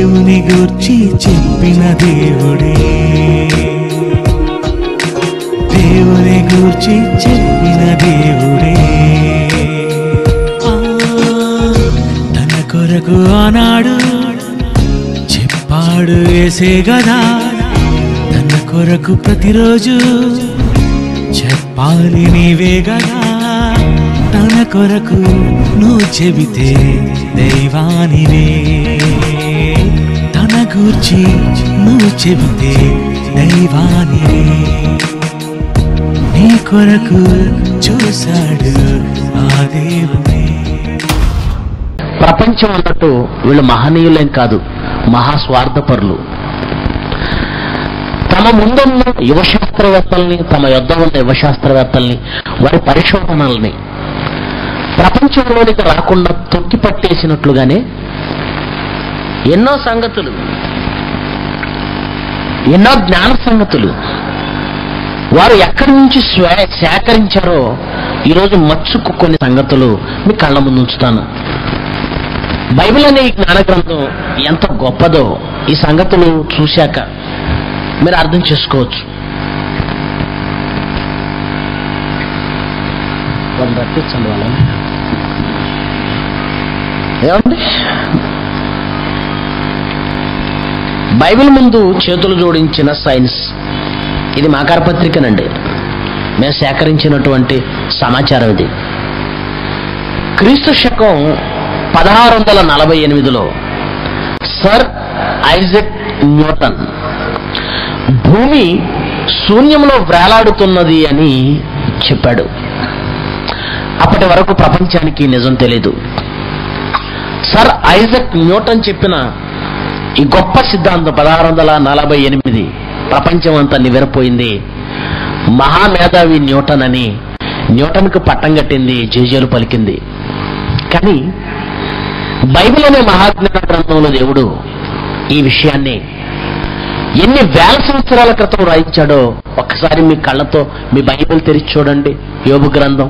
దేవుని గూర్చి చెప్పిన దేవుడే దేవుని గూర్చి చెప్పిన దేవుడే ఆ, తన కొరకు ఆనాడు చెప్పాడు వేసే గదా తన కొరకు ప్రతిరోజు చెప్పాలి నీవే గదా తన కొరకు నువ్వు చెబితే దైవానివే తన గూర్చి నువ్వు చెబితే దైవానివే నీ కొరకు చూశాడు ఆ దేవుడే ప్రపంచం అన్నట్టు వీళ్ళు మహనీయులేం కాదు మహాస్వార్థపరులు తమ ముందున్న యువ శాస్త్రవేత్తల్ని తమ యొద్ద ఉన్న యువ శాస్త్రవేత్తల్ని వారి పరిశోధనల్ని ప్రపంచంలోనికి రాకుండా తొక్కి పట్టేసినట్లుగానే ఎన్నో సంగతులు ఎన్నో జ్ఞాన సంగతులు వారు ఎక్కడి నుంచి స్వే- సేకరించారో ఈరోజు మచ్చుకు కొన్ని సంగతులు మీ కళ్ళ ముందు ఉంచుతాను బైబిల్ అనే ఈ జ్ఞాన గ్రంథం ఎంత గొప్పదో ఈ సంగతులు చూశాక మీరు అర్థం చేసుకోవచ్చు వాళ్ళు రప్పించండి వాళ్ళని ఏమండి బైబిల్ ముందు చేతులు జోడించిన సైన్స్ ఇది మాకార పత్రికనండి మేము సేకరించినటువంటి సమాచారం ఇది క్రీస్తు శకం పదహారు వందల నలభై ఎనిమిదిలో సర్ ఐజక్ న్యూటన్ భూమి శూన్యంలో వేలాడుతున్నది అని చెప్పాడు అప్పటి వరకు ప్రపంచానికి నిజం తెలీదు సర్ ఐజక్ న్యూటన్ చెప్పిన ఈ గొప్ప సిద్ధాంతం పదహారు వందల నలభై ఎనిమిది ప్రపంచం అంతా నివ్వెరపోయింది మహామేధావి న్యూటన్ అని న్యూటన్కు పట్టం కట్టింది జేజేలు పలికింది కానీ బైబిల్ అనే మహాజ్ఞాన గ్రంథంలో దేవుడు ఈ విషయాన్ని ఎన్ని వేల సంవత్సరాల క్రితం రాయించాడో ఒక్కసారి మీ కళ్ళతో మీ బైబిల్ తెరిచి చూడండి యోబు గ్రంథం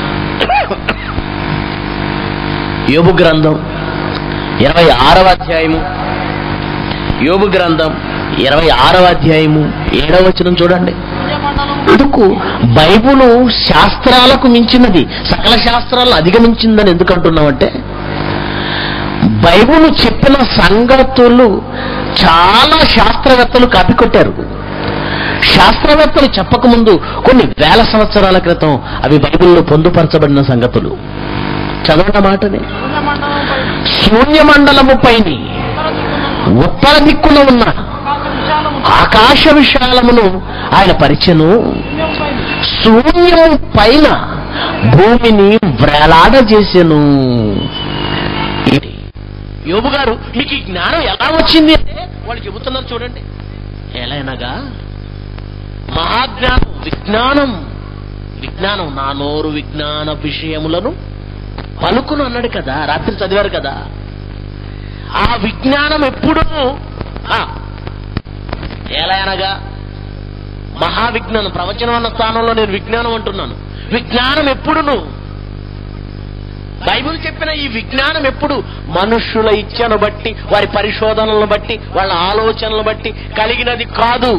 యోబు గ్రంథం ఇరవై ఆరవ అధ్యాయము యోబు గ్రంథం ఇరవై ఆరవ అధ్యాయము ఏడవ వచనం చూడండి అందుకు బైబులు శాస్త్రాలకు మించినది సకల శాస్త్రాలను అధిగమించిందని ఎందుకు అంటున్నామంటే బైబుల్ చెప్పిన సంగతులు చాలా శాస్త్రవేత్తలు కాపీకొట్టారు శాస్త్రవేత్తలు చెప్పకముందు కొన్ని వేల సంవత్సరాల క్రితం అవి బైబిల్లో పొందుపరచబడిన సంగతులు చదవట మాటని శూన్యమండలము పైని ఉత్తర దిక్కున ఉన్న ఆకాశ విశాలమును ఆయన పరిచను శూన్యం పైన భూమిని వ్రేలాడజేసెను ఏంటి? యోబు గారు మీకు ఈ జ్ఞానం ఎలా వచ్చింది అంటే వాళ్ళు చెబుతున్నారు చూడండి ఎలానగా మహాజ్ఞానం విజ్ఞానం విజ్ఞానం నా నోరు విజ్ఞాన విషయములను పలుకును అన్నాడు కదా రాత్రి చదివారు కదా ఆ విజ్ఞానం ఎప్పుడు ఆ, ఎలా అనగా మహావిజ్ఞానం ప్రవచనం అన్న స్థానంలో నేను విజ్ఞానం అంటున్నాను విజ్ఞానం ఎప్పుడును బైబిల్ చెప్పిన ఈ విజ్ఞానం ఎప్పుడు మనుష్యుల ఇచ్చను బట్టి వారి పరిశోధనలను బట్టి వాళ్ళ ఆలోచనలు బట్టి కలిగినది కాదు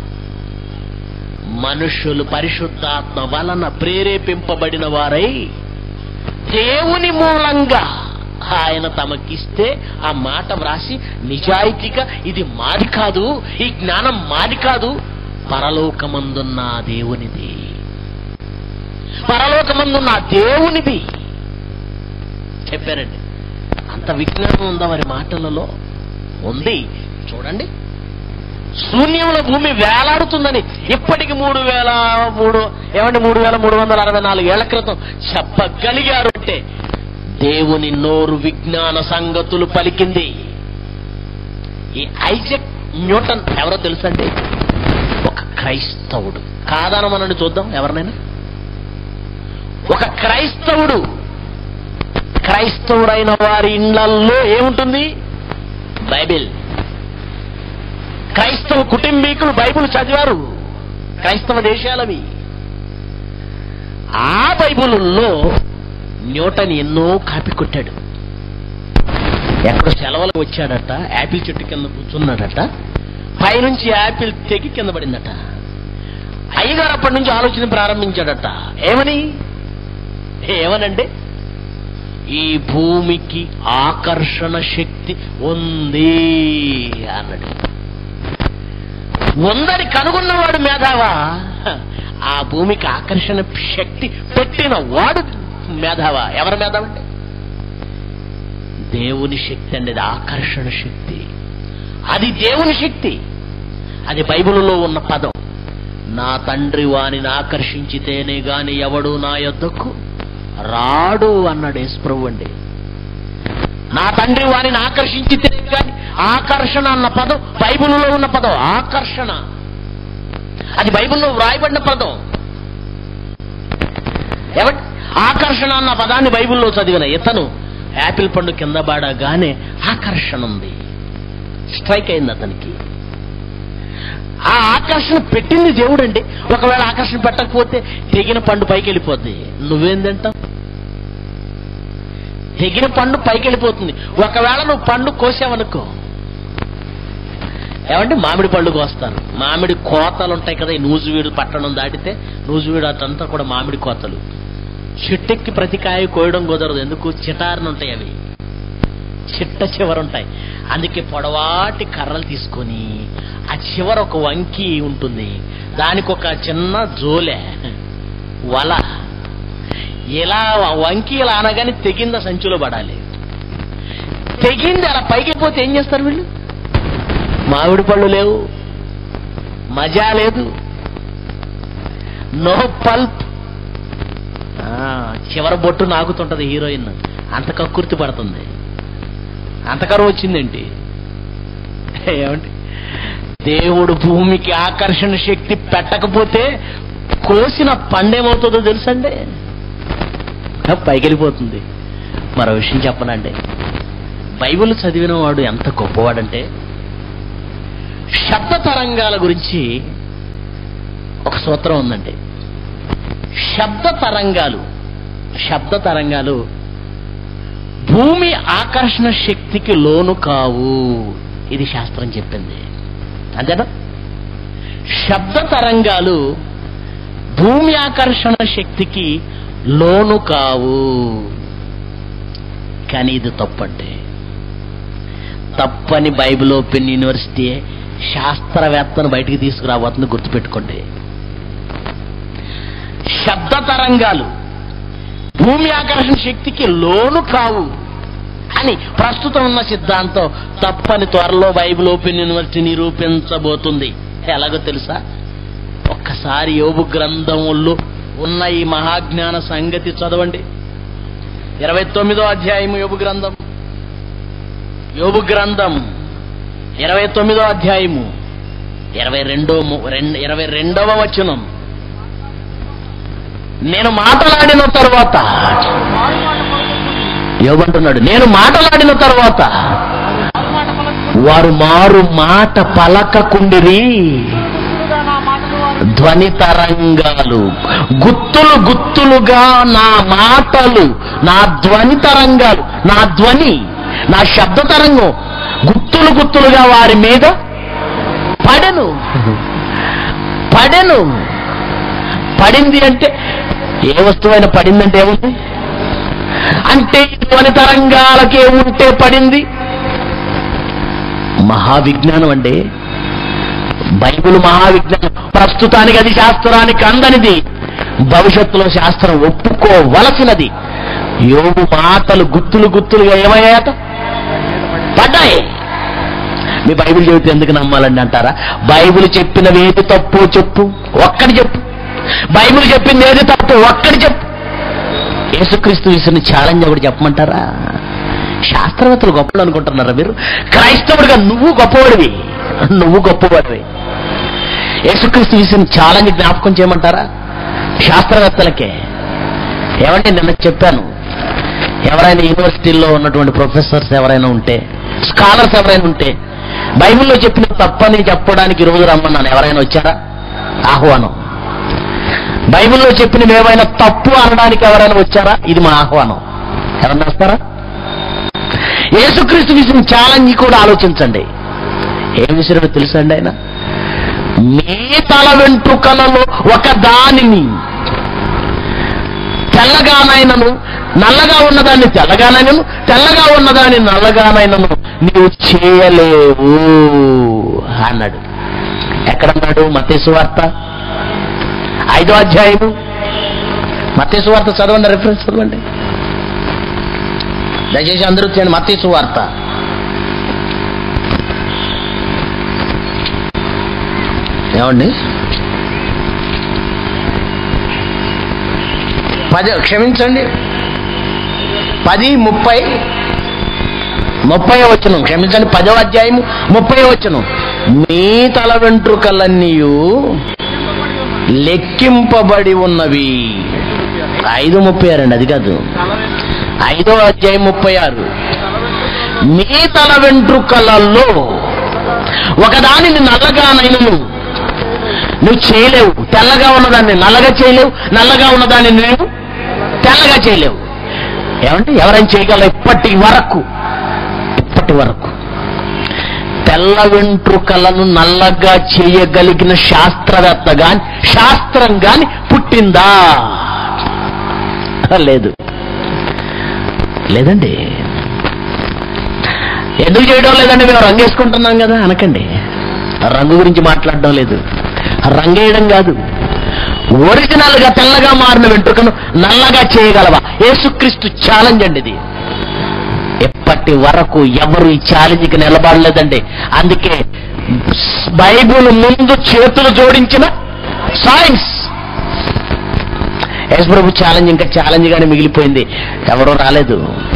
మనుష్యులు పరిశుద్ధాత్మ వలన ప్రేరేపింపబడిన వారై దేవుని మూలంగా ఆయన తమకిస్తే ఆ మాట వ్రాసి నిజాయితీగా ఇది మాది కాదు ఈ జ్ఞానం మాది కాదు పరలోకమందున్న ఆ దేవునిది పరలోకమందున్న ఆ దేవునిది చెప్పారండి అంత విజ్ఞానం ఉందా వారి మాటలలో ఉంది చూడండి శూన్యంలో భూమి వేలాడుతుందని ఇప్పటికి మూడు వేల మూడు ఏమంటే మూడు వేల మూడు వందల అరవై నాలుగు ఏళ్ల క్రితం చెప్పగలిగారు అంటే దేవుని నోరు విజ్ఞాన సంగతులు పలికింది ఈ ఐజక్ న్యూటన్ ఎవరో తెలుసండి ఒక క్రైస్తవుడు కాదనమనండి చూద్దాం ఎవరినైనా ఒక క్రైస్తవుడు క్రైస్తవుడైన వారి ఇళ్లల్లో ఏముంటుంది బైబిల్ క్రైస్తవ కుటుంబీకులు బైబిల్ చదివారు క్రైస్తవ దేశాలవి ఆ బైబిల్లో న్యూటన్ ఎన్నో కాపీ కొట్టాడు ఎక్కడ సెలవులకు వచ్చాడట యాపిల్ చెట్టు కింద కూర్చున్నాడట పైనుంచి యాపిల్ తెగి కింద పడిందట అయ్యగారు అప్పటి నుంచి ఆలోచన ప్రారంభించాడట ఏమని ఏమనండి ఈ భూమికి ఆకర్షణ శక్తి ఉంది అన్నాడు ఉందని కనుగొన్నవాడు మేధావా ఆ భూమికి ఆకర్షణ శక్తి పెట్టిన వాడు మేధావా ఎవరి మేధావ అంటే దేవుని శక్తి అండి అది ఆకర్షణ శక్తి అది దేవుని శక్తి అది బైబిల్లో ఉన్న పదం నా తండ్రి వానిని ఆకర్షించితేనే గాని ఎవడు నా యొద్దకు రాడు అన్నాడు యేసుప్రభు అండి నా తండ్రి వారిని ఆకర్షించితే గాని ఆకర్షణ అన్న పదం బైబిల్లో ఉన్న పదం ఆకర్షణ అది బైబిల్లో వ్రాయబడిన పదం ఎవరి ఆకర్షణ అన్న పదాన్ని బైబిల్లో చదివిన ఇతను యాపిల్ పండు కింద పడగానే ఆకర్షణ ఉంది స్ట్రైక్ అయింది అతనికి ఆ ఆకర్షణ పెట్టింది దేవుడండి ఒకవేళ ఆకర్షణ పెట్టకపోతే తెగిన పండు పైకి వెళ్ళిపోద్ది నువ్వేం తింటావు తెగిన పండు పైకి వెళ్ళిపోతుంది ఒకవేళ నువ్వు పండు కోసావనుకో ఏమంటే మామిడి పళ్ళు కోస్తాను మామిడి కోతలు ఉంటాయి కదా ఈ నూజువీడు పట్టణం దాటితే నూజువీడు అదంతా కూడా మామిడి కోతలు చెట్టెక్కి ప్రతి కాయ కోయడం కుదరదు ఎందుకు చిటారన ఉంటాయి అవి చిట్ట చివరుంటాయి అందుకే పొడవాటి కర్రలు తీసుకొని ఆ చివర ఒక వంకి ఉంటుంది దానికి ఒక చిన్న జోలె వల ఇలా వంకి ఇలా అనగానే తెగింద సంచిలో పడాలి తెగింది అలా పైకి పోతే ఏం చేస్తారు వీళ్ళు మామిడి పళ్ళు లేవు మజా లేదు నో పల్ప్ చివర బొట్టు నాకుతుంటది హీరోయిన్ అంత కక్కుర్తి పడుతుంది అంత కరువు వచ్చిందేంటి ఏమండి దేవుడు భూమికి ఆకర్షణ శక్తి పెట్టకపోతే కోసిన పండేమవుతుందో తెలుసండి పైకి వెళ్ళిపోతుంది మరో విషయం చెప్పనండి బైబిల్ చదివిన వాడు ఎంత గొప్పవాడంటే శబ్ద తరంగాల గురించి ఒక సూత్రం ఉందండి శబ్ద తరంగాలు శబ్ద తరంగాలు భూమి ఆకర్షణ శక్తికి లోను కావు ఇది శాస్త్రం చెప్పింది అంతేనా శబ్ద తరంగాలు భూమి ఆకర్షణ శక్తికి లోను కావు కానీ ఇది తప్పండి తప్పని బైబిల్ ఓపెన్ యూనివర్సిటీ శాస్త్రవేత్తను బయటికి తీసుకురాబోతుంది గుర్తుపెట్టుకోండి శబ్ద తరంగాలు భూమి ఆకర్షణ శక్తికి లోను కావు అని ప్రస్తుతం ఉన్న సిద్ధాంతం తప్పని త్వరలో బైబిల్ ఓపెన్ యూనివర్సిటీ నిరూపించబోతుంది ఎలాగో తెలుసా ఒక్కసారి యోగు గ్రంథముల్లో ఉన్న ఈ మహాజ్ఞాన సంగతి చదవండి ఇరవై తొమ్మిదో అధ్యాయము యోగు గ్రంథం యోగు గ్రంథం ఇరవై తొమ్మిదో అధ్యాయము ఇరవై రెండో ము- రెం- ఇరవై రెండవ వచనం నేను మాట్లాడిన తర్వాత యోగంటున్నాడు నేను మాట్లాడిన తర్వాత వారు మారు మాట పలకకుండిరి ధ్వని తరంగాలు గుత్తులు గుత్తులుగా నా మాటలు నా ధ్వని తరంగాలు నా ధ్వని నా శబ్ద తరంగం గుత్తులు గుత్తులుగా వారి మీద పడెను పడెను పడింది అంటే ఏ వస్తువైనా పడిందంటే ఏముంది అంటే ధ్వని తరంగాలకే ఉంటే పడింది మహావిజ్ఞానం అండి బైబిల్ మహావిజ్ఞానం ప్రస్తుతానికి అది శాస్త్రానికి అందనిది భవిష్యత్తులో శాస్త్రం ఒప్పుకోవలసినది యోగు మాటలు గుత్తులు గుత్తులుగా ఏమయ్యాయట పడ్డాయి మీ బైబిల్ చెబితే ఎందుకు నమ్మాలండి అంటారా బైబిల్ చెప్పినవి ఏది తప్పు చెప్పు ఒక్కటి చెప్పు బైబిల్ చెప్పింది ఏది తప్పు ఒక్కటి చెప్పు యేసుక్రీస్తు విషయాన్ని ఛాలెంజ్ ఒకటి చెప్పమంటారా శాస్త్రవేత్తలు గొప్పలు అనుకుంటున్నారా మీరు క్రైస్తవుడిగా నువ్వు గొప్పవాడివి నువ్వు గొప్పవాడివి యేసుక్రీస్తు విషయం ఛాలెంజ్ జ్ఞాపకం చేయమంటారా శాస్త్రవేత్తలకే ఏమంటే నిన్న చెప్పాను ఎవరైనా యూనివర్సిటీల్లో ఉన్నటువంటి ప్రొఫెసర్స్ ఎవరైనా ఉంటే స్కాలర్స్ ఎవరైనా ఉంటే బైబిల్లో చెప్పిన తప్పని చెప్పడానికి ఈ రోజు రమ్మన్నాను ఎవరైనా వచ్చారా ఆహ్వానం బైబిల్లో చెప్పినవి ఏమైనా తప్పు అనడానికి ఎవరైనా వచ్చారా ఇది మా ఆహ్వానం ఎవరన్నా వస్తారా యేసుక్రీస్తు విషయం ఛాలెంజ్ కూడా ఆలోచించండి ఏం విసిరాడో తెలుసా అండి ఆయన మీ తల వెంట్రుకలలో ఒక దానిని తెల్లగానైనను నల్లగా ఉన్నదాన్ని తెల్లగానైనను తెల్లగా ఉన్నదాన్ని నల్లగానైనను నీవు చేయలేవు అన్నాడు ఎక్కడన్నాడు మతేసు వార్త ఐదో అధ్యాయము మతేసు వార్త చదవండి రిఫరెన్స్ చదవండి దయచేసి అందరూ చేయండి మతేసు వార్త ఏమండి పది క్షమించండి పది ముప్పై ముప్పై వచ్చును క్షమించండి పదో అధ్యాయము ముప్పై వచ్చును మీ తల వెంట్రుకలన్నీయు లెక్కింపబడి ఉన్నవి ఐదు ముప్పై ఆరు అండి అది కాదు ఐదో అధ్యాయం ముప్పై ఆరు మీ తల వెంట్రుకలలో ఒకదానిని నల్లగానైనను నువ్వు చేయలేవు తెల్లగా ఉన్నదాన్ని నల్లగా చేయలేవు నల్లగా ఉన్నదాన్ని నువ్వు తెల్లగా చేయలేవు ఏమంటే ఎవరైనా చేయగలరు ఇప్పటి వరకు ఇప్పటి వరకు తెల్ల వెంట్రుకలను నల్లగా చేయగలిగిన శాస్త్రవేత్త గాని శాస్త్రం గాని పుట్టిందా లేదు లేదండి ఎందుకు చేయడం లేదండి మేము రంగు వేసుకుంటున్నాం కదా అనకండి రంగు గురించి మాట్లాడడం లేదు రంగేయడం కాదు ఒరిజినల్ గా తెల్లగా మారిన వెంట్రుకను నల్లగా చేయగలవా యేసుక్రీస్తు ఛాలెంజ్ అండి ఇది ఎప్పటి వరకు ఎవరు ఈ ఛాలెంజ్కి నిలబడలేదండి అందుకే బైబుల్ ముందు చేతులు జోడించిన సైన్స్ యేసు ప్రభు ఛాలెంజ్ ఇంకా ఛాలెంజ్ గానే మిగిలిపోయింది ఎవరూ రాలేదు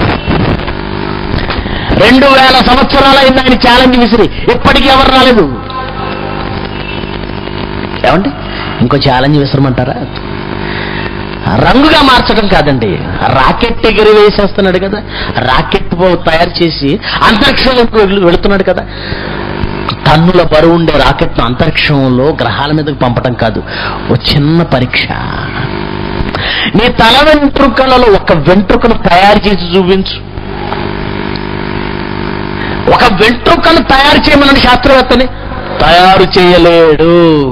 రెండు వేల సంవత్సరాలైంది ఆయన ఛాలెంజ్ విసిరి ఇప్పటికీ ఎవరు రాలేదు ఏమండి ఇంకో ఛాలెంజ్ విసరమంటారా రంగుగా మార్చడం కాదండి రాకెట్ ఎగిరి వేసేస్తున్నాడు కదా రాకెట్ తయారు చేసి అంతరిక్షంలోకి వెళ్- వెళుతున్నాడు కదా టన్నుల బరువు ఉండే రాకెట్ను అంతరిక్షంలో గ్రహాల మీదకి పంపడం కాదు ఓ చిన్న పరీక్ష నీ తల వెంట్రుకలలో ఒక వెంట్రుకను తయారు చేసి చూపించు ఒక వెంట్రుకను తయారు చేయమని శాస్త్రవేత్తని తయారు చేయలేడు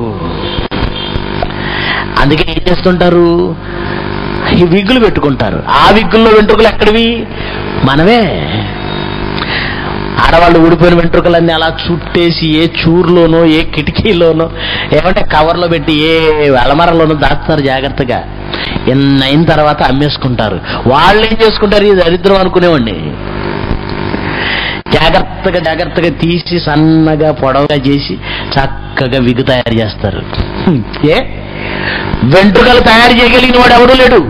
అందుకే ఏం చేస్తుంటారు ఈ విగ్గులు పెట్టుకుంటారు ఆ విగ్గుల్లో వెంట్రుకలు ఎక్కడివి మనమే ఆడవాళ్ళు ఊడిపోయిన వెంట్రుకలన్నీ అలా చుట్టేసి ఏ చూరులోనో ఏ కిటికీలోనో ఏమంటే కవర్లో పెట్టి ఏ అలమరలోనో దాస్తారు జాగ్రత్తగా ఎన్ని అయిన తర్వాత అమ్మేసుకుంటారు వాళ్ళు ఏం చేసుకుంటారు ఇది దరిద్రం అనుకునేవాడిని జాగ్రత్తగా జాగ్రత్తగా తీసి సన్నగా పొడవుగా చేసి చక్కగా విగు తయారు చేస్తారు హ్మ్. ఏ వెంట్రుకలు తయారు చేయగలిగిన వాడు ఎవడూ లేడు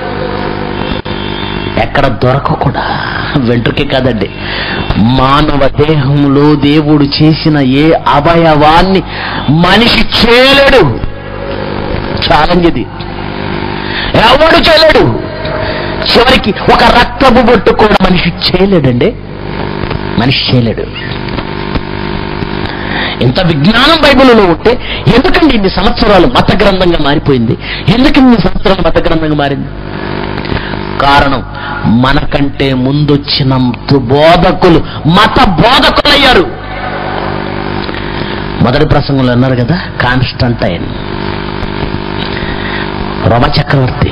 ఎక్కడ దొరకకుండా వెంట్రుకే కాదండి మానవ దేహంలో దేవుడు చేసిన ఏ అవయవాన్ని మనిషి చేయలేడు ఛాలెంజ్ ఇది ఎవడు చేయలేడు చివరికి ఒక రక్తపు బొట్టు కూడా మనిషి చేయలేడండి మనిషి చేయలేడు ఇంత విజ్ఞానం బైబిల్లో ఉంటే ఎందుకండి ఇన్ని సంవత్సరాలు మత గ్రంథంగా మారిపోయింది ఎందుకు ఇన్ని సంవత్సరాలు మత గ్రంథంగా మారింది కారణం మనకంటే ముందొచ్చిన బోధకులు మత బోధకులయ్యారు మొదటి ప్రసంగంలో అన్నారు కదా కాన్స్టంటైన్ రోమ చక్రవర్తి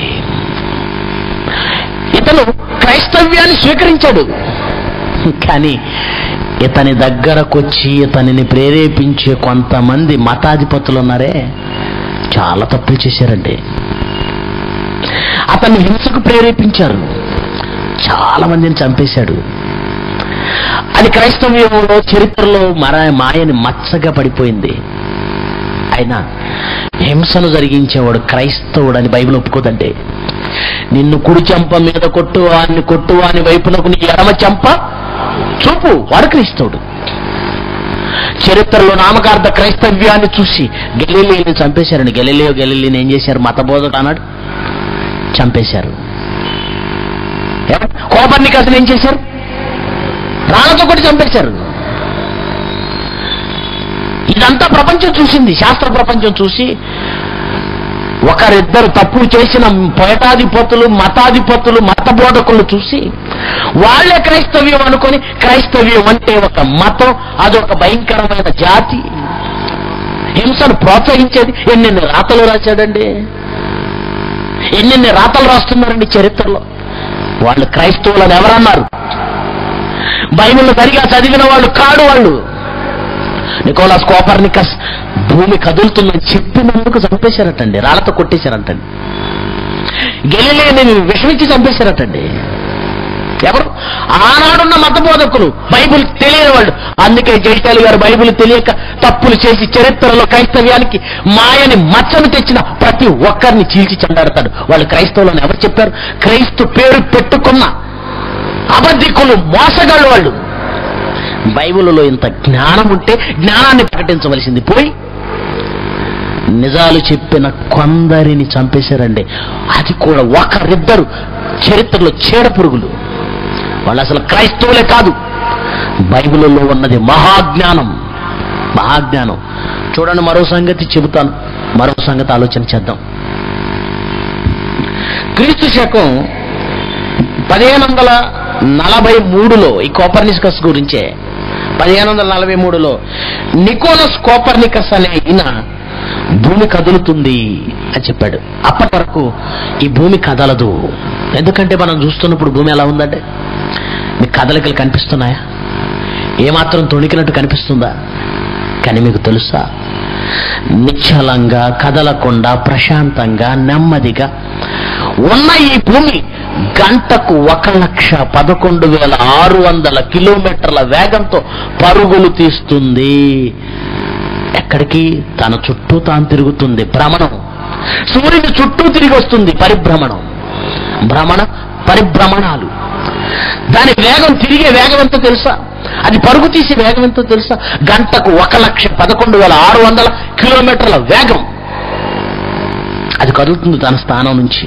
ఇతను క్రైస్తవ్యాన్ని స్వీకరించాడు కానీ ఇతని దగ్గరకొచ్చి ఇతనిని ప్రేరేపించే కొంతమంది మతాధిపతులు ఉన్నారే చాలా తప్పులు చేశారండి అతన్ని హింసకు ప్రేరేపించారు చాలా మందిని చంపేశాడు అది క్రైస్తవ్యంలో చరిత్రలో మర మాయని మచ్చగా పడిపోయింది అయినా హింసను జరిగించేవాడు క్రైస్తవుడు అని బైబిల్ ఒప్పుకోదంటే నిన్ను కుడి చెంప మీద కొట్టు వాడిని కొట్టు వాని వైపునకు నీ ఎడమ చెంప చూపు వాడు క్రైస్తవుడు చరిత్రలో నామకార్థ క్రైస్తవ్యాన్ని చూసి గెలీలీని చంపేశారండి గెలీలియో గెలీలీని ఏం చేశారు మత బోధకుడు అన్నాడు చంపేశారు కోపర్నికస్ని ఏం చేశారు రాళ్లతో కొట్టి చంపేశారు ఇదంతా ప్రపంచం చూసింది శాస్త్ర ప్రపంచం చూసి ఒకరిద్దరు తప్పు చేసిన పొయటాధిపతులు మతాధిపతులు మత బోధకులు చూసి వాళ్ళే క్రైస్తవ్యం అనుకొని క్రైస్తవ్యం అంటే ఒక మతం అదొక భయంకరమైన జాతి హింసను ప్రోత్సహించేది ఎన్నెన్ని రాతలు రాశాడండి ఎన్నెన్ని రాతలు రాస్తున్నారండి చరిత్రలో వాళ్ళు క్రైస్తవులను ఎవరన్నారు బైబిల్ సరిగా చదివిన వాళ్ళు కాడు వాళ్ళు నికోలాస్ కోపర్నికస్ భూమి కదులుతుందని చెప్పినందుకు చంపేశారటండి రాళ్లతో కొట్టేశారటండి గెలిలేని విషమిచ్చి చంపేశారటండి ఎవరు ఆనాడున్న మత బోధకులు బైబిల్ తెలియని వాళ్ళు అందుకే జైటాలి గారు బైబిల్ తెలియక తప్పులు చేసి చరిత్రలో క్రైస్తవ్యానికి మాయని మచ్చను తెచ్చిన ప్రతి ఒక్కరిని చీల్చి చెండాడతాడు వాళ్ళు క్రైస్తవులను ఎవరు చెప్పారు క్రైస్తు పేరు పెట్టుకున్న అబద్ధికులు మోసగాళ్ళు వాళ్ళు బైబిల్లో ఇంత జ్ఞానం ఉంటే జ్ఞానాన్ని ప్రకటించవలసింది పోయి నిజాలు చెప్పిన కొందరిని చంపేశారండి అది కూడా ఒకరిద్దరు చరిత్రలో చీడ పురుగులు వాళ్ళు అసలు క్రైస్తవులే కాదు బైబిల్లో ఉన్నది మహాజ్ఞానం మహాజ్ఞానం చూడండి మరో సంగతి చెబుతాను మరో సంగతి ఆలోచన చేద్దాం క్రీస్తు శకం పదిహేను వందల నలభై మూడులో ఈ కోపర్నికస్ గురించే పదిహేను వందల నలభై మూడులో నికోలస్ కోపర్నికస్ అనే ఈయన భూమి కదులుతుంది అని చెప్పాడు అప్పటి వరకు ఈ భూమి కదలదు ఎందుకంటే మనం చూస్తున్నప్పుడు భూమి ఎలా ఉందంటే మీ కదలికలు కనిపిస్తున్నాయా ఏమాత్రం తొణికినట్టు కనిపిస్తుందా కానీ మీకు తెలుసా నిశ్చలంగా కదలకుండా ప్రశాంతంగా నెమ్మదిగా ఉన్న ఈ భూమి గంటకు ఒక లక్ష పదకొండు వేల ఆరు వందల కిలోమీటర్ల వేగంతో పరుగులు తీస్తుంది ఎక్కడికి తన చుట్టూ తాను తిరుగుతుంది భ్రమణం సూర్యుని చుట్టూ తిరిగి వస్తుంది పరిభ్రమణం భ్రమణ పరిభ్రమణాలు దాని వేగం తిరిగే వేగం ఎంతో తెలుసా అది పరుగు తీసే వేగం ఎంతో తెలుసా గంటకు ఒక లక్ష పదకొండు వేల ఆరు వందల కిలోమీటర్ల వేగం అది కదులుతుంది తన స్థానం నుంచి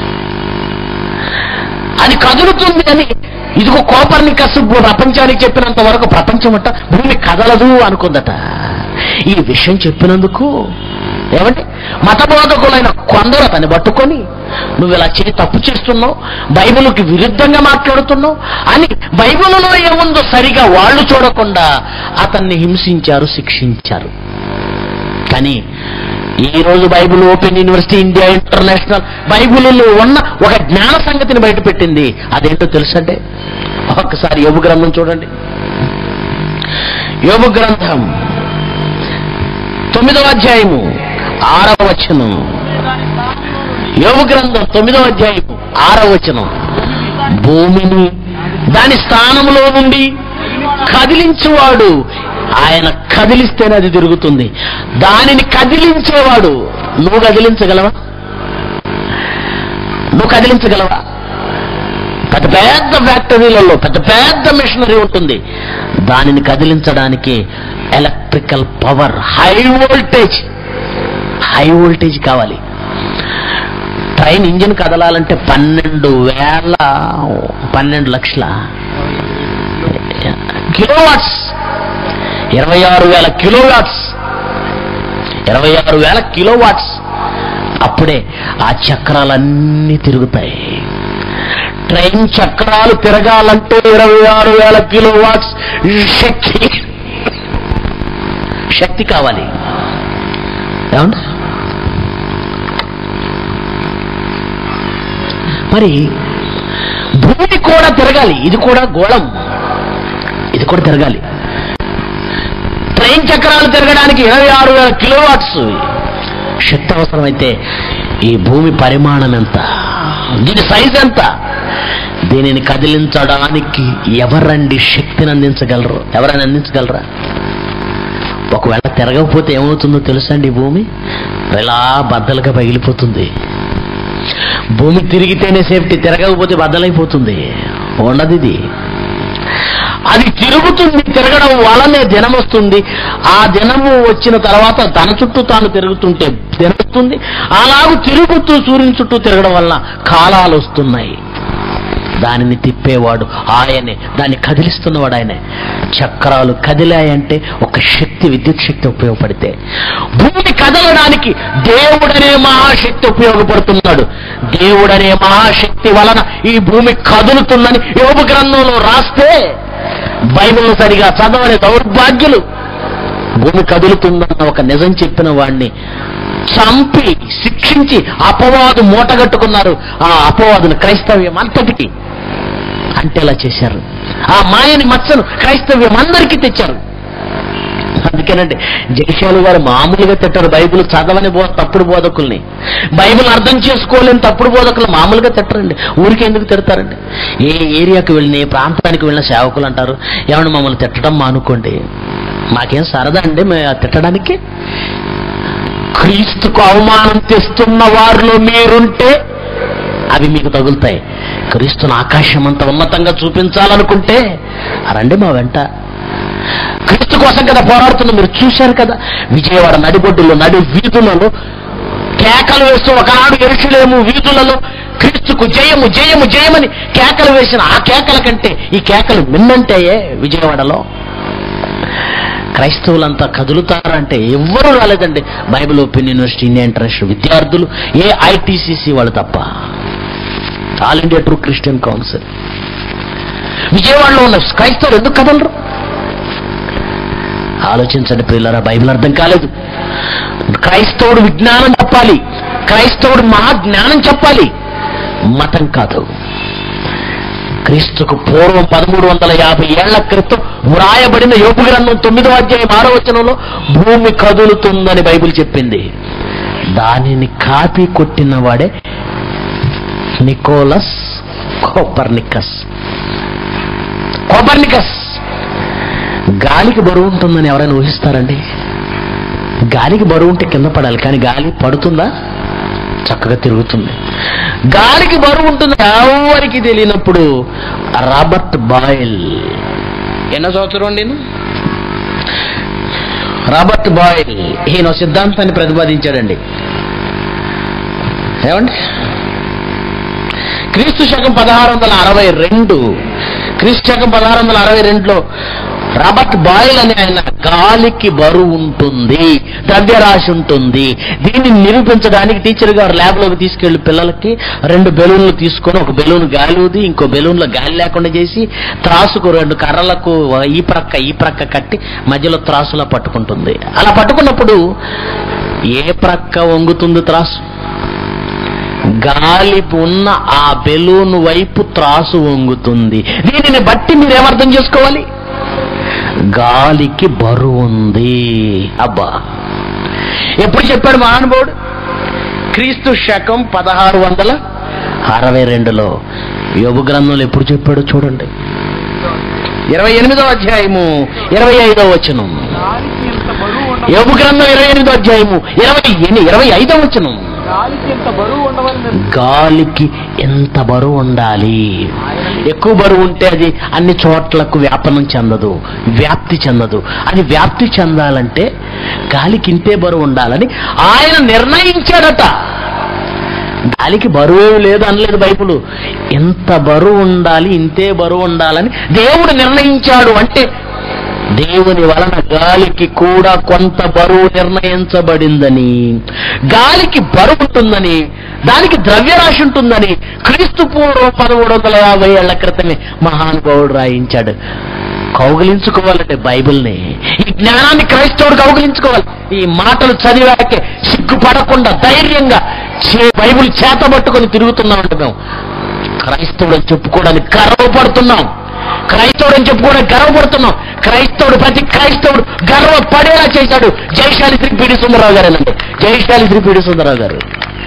అది కదులుతుంది అని ఇదిగో కోపర్ని కసు ప్రపంచానికి చెప్పినంత వరకు ప్రపంచం అంట భూమి కదలదు అనుకుందట ఈ విషయం చెప్పినందుకు ఏమంటే మతబోధకులైన కొందరు అతన్ని పట్టుకొని నువ్వు ఇలా చేయి తప్పు చేస్తున్నావు బైబిల్కి విరుద్ధంగా మాట్లాడుతున్నావు అని బైబిల్లో ఏముందో సరిగా వాళ్ళు చూడకుండా అతన్ని హింసించారు శిక్షించారు కానీ ఈ రోజు Bible open university India international బైబిల్లో ఉన్న ఒక జ్ఞాన సంగతిని బయటపెట్టింది అదేంటో తెలుసంటే ఒక్కసారి యోగు గ్రంథం చూడండి యోగు గ్రంథం తొమ్మిదవ అధ్యాయము ఆరవ వచనం యోగు గ్రంథం తొమ్మిదవ అధ్యాయము ఆరవ వచనం భూమిని దాని స్థానంలో నుండి కదిలించువాడు ఆయన కదిలిస్తేనే అది తిరుగుతుంది దానిని కదిలించేవాడు నువ్వు కదిలించగలవా నువ్వు కదిలించగలవా పెద్ద పెద్ద ఫ్యాక్టరీలలో పెద్ద పెద్ద మిషనరీ ఉంటుంది దానిని కదిలించడానికి electrical power high voltage high voltage కావాలి ట్రైన్ ఇంజిన్ కదలాలంటే పన్నెండు వేల పన్నెండు లక్షల కిలోవాట్స్ ఇరవై ఆరు వేల కిలోవాట్స్ ఇరవై ఆరు వేల కిలోవాట్స్ అప్పుడే ఆ చక్రాలన్నీ తిరుగుతాయి ట్రైన్ చక్రాలు తిరగాలంటే ఇరవై ఆరు వేల కిలోవాట్స్ శక్తి శక్తి కావాలి ఏమండి మరి భూమి కూడా తిరగాలి ఇది కూడా గోళం ఇది కూడా తిరగాలి ట్రైన్ చక్రాలు తిరగడానికి ఇరవై ఆరు వేల కిలోవాట్స్ శక్తి అవసరమైతే ఈ భూమి పరిమాణం ఎంత దీని సైజ్ ఎంత దీనిని కదిలించడానికి ఎవరండి శక్తిని అందించగలరు ఎవరైనా అందించగలరా ఒకవేళ తిరగకపోతే ఏమవుతుందో తెలుసండి ఈ భూమి ఇలా బద్దలుగా పగిలిపోతుంది భూమి తిరిగితేనే సేఫ్టీ తిరగకపోతే బద్దలైపోతుంది ఉండదు ఇది అది తిరుగుతుంది తిరగడం వలనే దినం వస్తుంది ఆ దినము వచ్చిన తర్వాత తన చుట్టూ తాను తిరుగుతుంటే దినం వస్తుంది అలాగూ తిరుగుతూ సూర్యుని చుట్టూ తిరగడం వల్ల కాలాలు వస్తున్నాయి దానిని తిప్పేవాడు ఆయనే దాన్ని కదిలిస్తున్నవాడు ఆయనే చక్రాలు కదిలాయంటే ఒక శక్తి విద్యుత్ శక్తి ఉపయోగపడితే భూమి కదలడానికి దేవుడనే మహాశక్తి ఉపయోగపడుతున్నాడు దేవుడనే మహాశక్తి వలన ఈ భూమి కదులుతుందని యోగ గ్రంథంలో రాస్తే బైబిల్ సరిగా చదవని దౌర్భాగ్యులు భూమి కదులుతుందన్న ఒక నిజం చెప్పిన వాడిని చంపి శిక్షించి అపవాదు మూటగట్టుకున్నారు ఆ అపవాదును క్రైస్తవ్యం అంతటికి అంటేలా చేశారు ఆ మాయని మచ్చను క్రైస్తవ్యం అందరికీ తెచ్చారు అందుకేనండి జయశాలు గారు మామూలుగా తిట్టారు బైబిల్ చదవని బో తప్పుడు బోధకుల్ని బైబిల్ అర్థం చేసుకోలేని తప్పుడు బోధకులు మామూలుగా తిట్టరండి ఊరికి ఎందుకు తిడతారండి ఏ ఏరియాకి వెళ్ళిన ఏ ప్రాంతానికి వెళ్ళిన సేవకులు అంటారు ఏమన్నా మమ్మల్ని తిట్టడం మానుకోండి మాకేం సరదా అండి మేము తిట్టడానికి క్రీస్తుకు అవమానం తెస్తున్న వారిలో మీరుంటే అవి మీకు తగులుతాయి క్రీస్తుని ఆకాశం అంత ఉన్నతంగా చూపించాలనుకుంటే రండి మా వెంట క్రీస్తు కోసం కదా పోరాడుతున్న మీరు చూశారు కదా విజయవాడ నడిబొడ్డులో నడి వీధులలో కేకలు వేస్తూ ఒకనాడు ఎరుషులేము వీధులలో క్రీస్తుకు జయము జయము జయమని కేకలు వేసిన ఆ కేకల కంటే ఈ కేకలు మిన్నంటాయే విజయవాడలో క్రైస్తవులంతా కదులుతారంటే ఎవ్వరూ రాలేదండి Bible open university India international విద్యార్థులు ఏ ఐటీసీసీ వాళ్ళు తప్ప all India true Christian council విజయవాడలో ఉన్న క్రైస్తవులు ఎందుకు కదలరు ఆలోచించండి పిల్లరా బైబిల్ అర్థం కాలేదు క్రైస్తవుడు విజ్ఞానం చెప్పాలి క్రైస్తవుడు మహా జ్ఞానం చెప్పాలి మతం కాదు క్రీస్తుకు పూర్వం పదమూడు వందల యాభై ఏళ్ల క్రితం వ్రాయబడిన యోపు గ్రంథం తొమ్మిదో అధ్యాయం ఆరో వచనంలో భూమి కదులుతుందని బైబిల్ చెప్పింది దానిని కాపీ కొట్టిన వాడే నికోలస్ కోపర్నికస్ కోపర్నికస్ గాలికి బరువు ఉంటుందని ఎవరైనా ఊహిస్తారండి గాలికి బరువు ఉంటే కింద పడాలి కానీ గాలి పడుతుందా చక్కగా తిరుగుతుంది గాలికి బరువు ఉంటుంది ఎవరికి తెలియనప్పుడు రాబర్ట్ బాయిల్ ఎన్నో సంవత్సరం అండి ఈయన? రాబర్ట్ బాయిల్ ఈయన ఓ సిద్ధాంతాన్ని ప్రతిపాదించాడండి ఏమండి క్రీస్తు శకం పదహారు వందల అరవై రెండు క్రీస్తు శకం పదహారు వందల అరవై రెండులో రాబర్ట్ బాయిల్ అనే ఆయన గాలికి బరువు ఉంటుంది ద్రవ్యరాశి ఉంటుంది దీన్ని నిరూపించడానికి టీచర్ గారు ల్యాబ్ లోకి తీసుకెళ్లి పిల్లలకి రెండు బెలూన్లు తీసుకొని ఒక బెలూన్ గాలి ఊది ఇంకో బెలూన్ లో గాలి లేకుండా చేసి త్రాసుకు రెండు కర్రలకు ఈ ప్రక్క ఈ ప్రక్క కట్టి మధ్యలో త్రాసులా పట్టుకుంటుంది అలా పట్టుకున్నప్పుడు ఏ ప్రక్క వంగుతుంది త్రాసు గాలి ఉన్న ఆ బెలూన్ వైపు త్రాసు వంగుతుంది దీనిని బట్టి మీరేమర్థం చేసుకోవాలి గాలికి బరువు ఉంది అబ్బా ఎప్పుడు చెప్పాడు మహానుభావుడు క్రీస్తు శకం పదహారు వందల అరవై రెండులో యోగు గ్రంథంలో ఎప్పుడు చెప్పాడో చూడండి ఇరవై ఎనిమిదో అధ్యాయము ఇరవై ఐదో వచనం గాలికి ఎంత బరువు ఉండ యోగు గ్రంథం ఇరవై ఎనిమిదో అధ్యాయము ఇరవై ఎన్ని ఇరవై ఐదో వచనం గాలికి ఎంత బరువు ఉండవలని గాలికి ఎంత బరువు ఉండాలి ఎక్కువ బరువు ఉంటే అది అన్ని చోట్లకు వ్యాపనం చెందదు వ్యాప్తి చెందదు అది వ్యాప్తి చెందాలంటే గాలికి ఇంతే బరువు ఉండాలని ఆయన నిర్ణయించాడట గాలికి బరువు లేదు అనలేదు బైబుల్ ఎంత బరువు ఉండాలి ఇంతే బరువు ఉండాలని దేవుడు నిర్ణయించాడు అంటే దేవుని వలన గాలికి కూడా కొంత బరువు నిర్ణయించబడిందని గాలికి బరువు ఉంటుందని దానికి ద్రవ్యరాశి ఉంటుందని క్రీస్తు పూర్వం పదమూడు వందల యాభై ఏళ్ల క్రితమే మహానుభావుడు రాయించాడు కౌగిలించుకోవాలంటే బైబిల్ని ఈ జ్ఞానాన్ని క్రైస్తవుడు కౌగిలించుకోవాలి ఈ మాటలు చదివాకే సిగ్గుపడకుండా ధైర్యంగా చే- బైబిల్ చేతబట్టుకొని తిరుగుతున్నామంటే మేము క్రైస్తవుడు అని చెప్పుకోవడానికి గర్వపడుతున్నాం క్రైస్తవుడు అని చెప్పుకోవడానికి గర్వపడుతున్నాం క్రైస్తవుడు ప్రతి క్రైస్తవుడు గర్వపడేలా చేశాడు జయశాలి శ్రీ పిడి సుందరరావు గారేనండి జయశాలి శ్రీ పిడి సుందరరావు గారు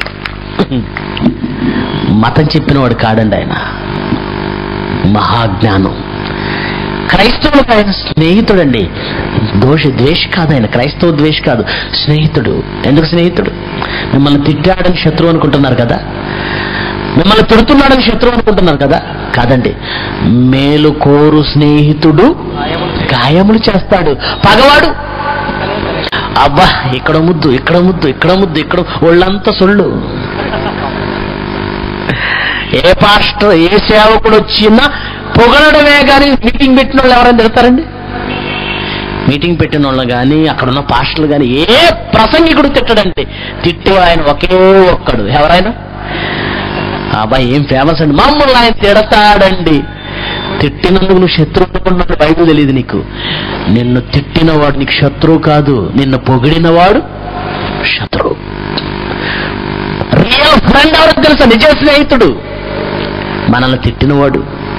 మతం చెప్పినవాడు కాడండి ఆయన మహాజ్ఞానం క్రైస్తవులకు ఆయన స్నేహితుడండి దోష ద్వేష కాదు ఆయన క్రైస్తవ ద్వేష కాదు స్నేహితుడు ఎందుకు స్నేహితుడు మిమ్మల్ని తిట్టాడని శత్రువు అనుకుంటున్నారు కదా మిమ్మల్ని తిడుతున్నాడని శత్రువు అనుకుంటున్నారు కదా కాదండి మేలు కోరు స్నేహితుడు గాయములు చేస్తాడు పగవాడు అబ్బా ఇక్కడ ముద్దు ఇక్కడ ముద్దు ఇక్కడ ముద్దు ఇక్కడ ఒళ్ళంతా సొళ్ళు ఏ పాస్టర్ ఏ సేవకుడు వచ్చినా పొగడమే కానీ మీటింగ్ పెట్టిన వాళ్ళు ఎవరైనా తిడతారండి మీటింగ్ పెట్టిన వాళ్ళు కానీ అక్కడ ఉన్న పాస్టర్లు కానీ ఏ ప్రసంగికుడు తిట్టడండి తిట్టే ఆయన ఒకే ఒక్కడు ఎవరైనా ఆ అబ్బాయి ఏం ఫేమస్ అండి మమ్మల్ని ఆయన తిడతాడండి తిట్టినందుకు నువ్వు శత్రువు అనుకున్నాడు బైబిల్ తెలియదు నీకు నిన్ను తిట్టినవాడు నీకు శత్రువు కాదు నిన్ను పొగిడినవాడు శత్రువు రియల్ ఫ్రెండ్ ఎవరికి తెలుసా నిజ స్నేహితుడు మనల్ని తిట్టినవాడు